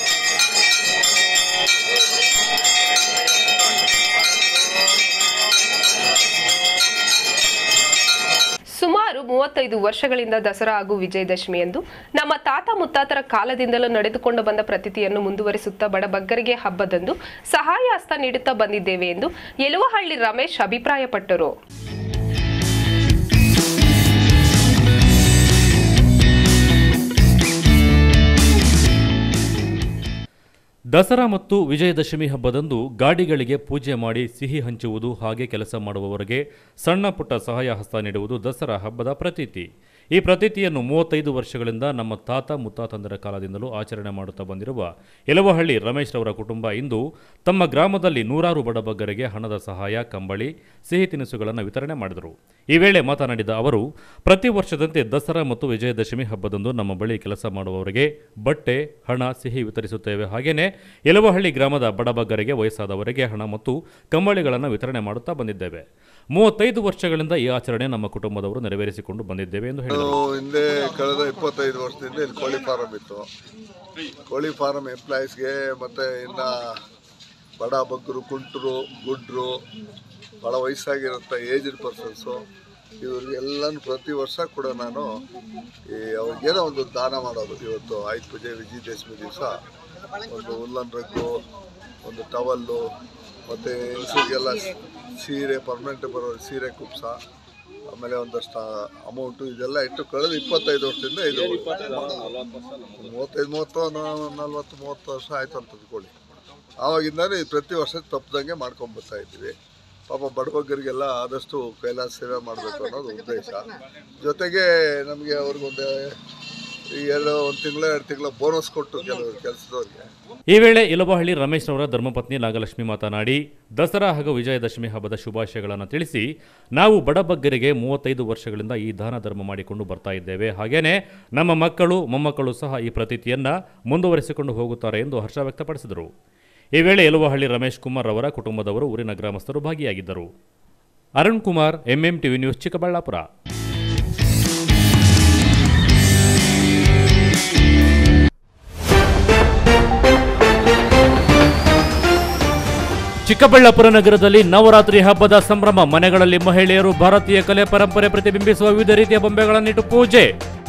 ಸುಮಾರು ಮೂವತ್ತೈದು ವರ್ಷಗಳಿಂದ ದಸರಾ ಹಾಗೂ ವಿಜಯದಶಮಿ ಎಂದು ನಮ್ಮ ತಾತ ಮುತ್ತಾತರ ಕಾಲದಿಂದಲೂ ನಡೆದುಕೊಂಡು ಬಂದ ಪ್ರತೀತಿಯನ್ನು ಮುಂದುವರಿಸುತ್ತಾ ಬಡಬಗ್ಗರಿಗೆ ಹಬ್ಬದಂದು ಸಹಾಯ ಹಸ್ತ ನೀಡುತ್ತಾ ಬಂದಿದ್ದೇವೆ ಎಂದು ಯಲುವಹಳ್ಳಿ ರಮೇಶ್ ಅಭಿಪ್ರಾಯಪಟ್ಟರು ದಸರಾ ಮತ್ತು ವಿಜಯದಶಮಿ ಹಬ್ಬದಂದು ಗಾಡಿಗಳಿಗೆ ಪೂಜೆ ಮಾಡಿ ಸಿಹಿ ಹಂಚುವುದು ಹಾಗೆ ಕೆಲಸ ಮಾಡುವವರಿಗೆ ಸಣ್ಣ ಪುಟ್ಟ ಸಹಾಯ ಹಸ್ತ ನೀಡುವುದು ದಸರಾ ಹಬ್ಬದ ಪ್ರತೀತಿ ಈ ಪ್ರತೀತಿಯನ್ನು ಮೂವತ್ತೈದು ವರ್ಷಗಳಿಂದ ನಮ್ಮ ತಾತ ಮುತ್ತಾತಂದರ ಕಾಲದಿಂದಲೂ ಆಚರಣೆ ಮಾಡುತ್ತಾ ಬಂದಿರುವ ಯಲವಹಳ್ಳಿ ರಮೇಶ್ ರವರ ಕುಟುಂಬ ಇಂದು ತಮ್ಮ ಗ್ರಾಮದಲ್ಲಿ ನೂರಾರು ಬಡಬಗ್ಗರಿಗೆ ಹಣದ ಸಹಾಯ ಕಂಬಳಿ ಸಿಹಿ ತಿನಿಸುಗಳನ್ನು ವಿತರಣೆ ಮಾಡಿದರು ಈ ವೇಳೆ ಮಾತನಾಡಿದ ಅವರು ಪ್ರತಿ ವರ್ಷದಂತೆ ದಸರಾ ಮತ್ತು ವಿಜಯದಶಮಿ ಹಬ್ಬದಂದು ನಮ್ಮ ಬಳಿ ಕೆಲಸ ಮಾಡುವವರಿಗೆ ಬಟ್ಟೆ ಹಣ ಸಿಹಿ ವಿತರಿಸುತ್ತೇವೆ ಹಾಗೆಯೇ ಯಲವಹಳ್ಳಿ ಗ್ರಾಮದ ಬಡಬಗ್ಗರಿಗೆ ವಯಸ್ಸಾದವರಿಗೆ ಹಣ ಮತ್ತು ಕಂಬಳಿಗಳನ್ನು ವಿತರಣೆ ಮಾಡುತ್ತಾ ಬಂದಿದ್ದೇವೆ ಮೂವತ್ತೈದು ವರ್ಷಗಳಿಂದ ಈ ಆಚರಣೆ ನಮ್ಮ ಕುಟುಂಬದವರು ನೆರವೇರಿಸಿಕೊಂಡು ಬಂದಿದ್ದೇವೆ ಎಂದು ಹೇಳಿದರು ನಾವು ಹಿಂದೆ ಕಳೆದ ಇಪ್ಪತ್ತೈದು ವರ್ಷದಿಂದ ಇಲ್ಲಿ ಕೋಳಿ ಫಾರಂ ಇತ್ತು ಕೋಳಿ ಫಾರಂ ಎಂಪ್ಲಾಯೀಸ್ಗೆ ಮತ್ತು ಇನ್ನು ಬಡ ಬಗ್ಗರು ಕುಂಟರು ಗುಡ್ರು ಭಾಳ ವಯಸ್ಸಾಗಿರೋಂಥ ಏಜ್ಡ್ ಪರ್ಸನ್ಸು ಇವ್ರಿಗೆಲ್ಲನೂ ಪ್ರತಿ ವರ್ಷ ಕೂಡ ನಾನು ಈ ಅವ್ರಿಗೇನೋ ಒಂದು ದಾನ ಮಾಡೋದು ಇವತ್ತು ಆಯುಧ ಪೂಜೆ ವಿಜಯದಶಮಿ ದಿವಸ ಒಂದು ಉಲ್ಲನ್ ರಗ್ಗು ಒಂದು ಟವಲ್ಲು ಮತ್ತು ಹೆಂಗಸರಿಗೆಲ್ಲ ಸೀರೆ ಪರ್ಮನೆಂಟ್ ಬರೋ ಸೀರೆ ಕುಪ್ಸ ಆಮೇಲೆ ಒಂದಷ್ಟು ಅಮೌಂಟು ಇದೆಲ್ಲ ಇಟ್ಟು ಕಳೆದ ಇಪ್ಪತ್ತೈದು ವರ್ಷದಿಂದ ಇದು ಮೂವತ್ತೈದು ಮೂವತ್ತು ನ- ನಲ್ವತ್ತು ಮೂವತ್ತು ವರ್ಷ ಆಯ್ತು ಅಂತ ತಿಳ್ಕೊಳ್ಳಿ ಆವಾಗಿಂದಾನೇ ಇದು ಪ್ರತಿ ವರ್ಷ ತಪ್ಪದಂಗೆ ಮಾಡ್ಕೊಂಡು ಬರ್ತಾ ಇದ್ದೀವಿ ಪಾಪ ಬಡಬಗ್ಗರಿಗೆಲ್ಲ ಆದಷ್ಟು ಕೈಲಾಸ ಸೇವೆ ಮಾಡಬೇಕು ಅನ್ನೋದು ಉದ್ದೇಶ ಜೊತೆಗೆ ನಮಗೆ ಅವ್ರಿಗೊಂದು ಈ ಎರಡು ಒಂದು ತಿಂಗಳ ಎರಡು ತಿಂಗಳ ಬೋನಸ್ ಕೊಟ್ಟು ಕೆಲವು ಕೆಲಸದವ್ರಿಗೆ ಈ ವೇಳೆ ಇಲವಹಳ್ಳಿ ರಮೇಶ್ ರವರ ಧರ್ಮಪತ್ನಿ ನಾಗಲಕ್ಷ್ಮಿ ಮಾತನಾಡಿ ದಸರಾ ಹಾಗೂ ವಿಜಯದಶಮಿ ಹಬ್ಬದ ಶುಭಾಶಯಗಳನ್ನು ತಿಳಿಸಿ ನಾವು ಬಡಬಗ್ಗರಿಗೆ ಮೂವತ್ತೈದು ವರ್ಷಗಳಿಂದ ಈ ದಾನ ಧರ್ಮ ಮಾಡಿಕೊಂಡು ಬರ್ತಾ ಇದ್ದೇವೆ ಹಾಗೇನೆ ನಮ್ಮ ಮಕ್ಕಳು ಮೊಮ್ಮಕ್ಕಳು ಸಹ ಈ ಪ್ರತೀತಿಯನ್ನ ಮುಂದುವರಿಸಿಕೊಂಡು ಹೋಗುತ್ತಾರೆ ಎಂದು ಹರ್ಷ ವ್ಯಕ್ತಪಡಿಸಿದರು ಈ ವೇಳೆ ಯಲುವಹಳ್ಳಿ ರಮೇಶ್ ಕುಮಾರ್ ಅವರ ಕುಟುಂಬದವರು ಊರಿನ ಗ್ರಾಮಸ್ಥರು ಭಾಗಿಯಾಗಿದ್ದರು Arun Kumar MM TV news Chikkaballapur Chikkaballapur ನಗರದಲ್ಲಿ ನವರಾತ್ರಿ ಹಬ್ಬದ ಸಂಭ್ರಮ ಮನೆಗಳಲ್ಲಿ ಮಹಿಳೆಯರು ಭಾರತೀಯ ಕಲೆ ಪರಂಪರೆ ಪ್ರತಿಬಿಂಬಿಸುವ ವಿವಿಧ ರೀತಿಯ ಬೊಂಬೆಗಳನ್ನಿಟ್ಟು ಪೂಜೆ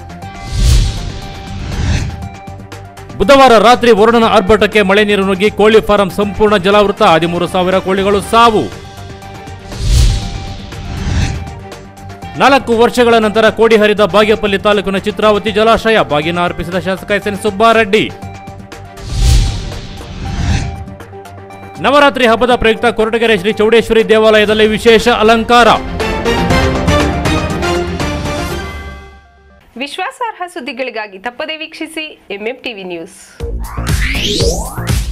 ಬುಧವಾರ ರಾತ್ರಿ ವರುಣನ ಆರ್ಭಟಕ್ಕೆ ಮಳೆ ನೀರು ನುಗ್ಗಿ ಕೋಳಿ ಫಾರಂ ಸಂಪೂರ್ಣ ಜಲಾವೃತ ಹದಿಮೂರು ಸಾವಿರ ಕೋಳಿಗಳು ಸಾವು ನಾಲ್ಕು ವರ್ಷಗಳ ನಂತರ ಕೋಡಿ ಹರಿದ ಬಾಗೇಪಲ್ಲಿ ತಾಲೂಕಿನ ಚಿತ್ರಾವತಿ ಜಲಾಶಯ ಬಾಗಿನ ಅರ್ಪಿಸಿದ ಶಾಸಕ ಎಸ್ ಎನ್ ಸುಬ್ಬಾರೆಡ್ಡಿ ನವರಾತ್ರಿ ಹಬ್ಬದ ಪ್ರಯುಕ್ತ ಕೊರಟಗೆರೆ ಶ್ರೀ ಚೌಡೇಶ್ವರಿ ದೇವಾಲಯದಲ್ಲಿ ವಿಶೇಷ ಅಲಂಕಾರ ವಿಶ್ವಾಸಾರ್ಹ ಸುದ್ದಿಗಳಿಗಾಗಿ ತಪ್ಪದೇ ವೀಕ್ಷಿಸಿ ಎಂಎಂ ಟಿವಿ ನ್ಯೂಸ್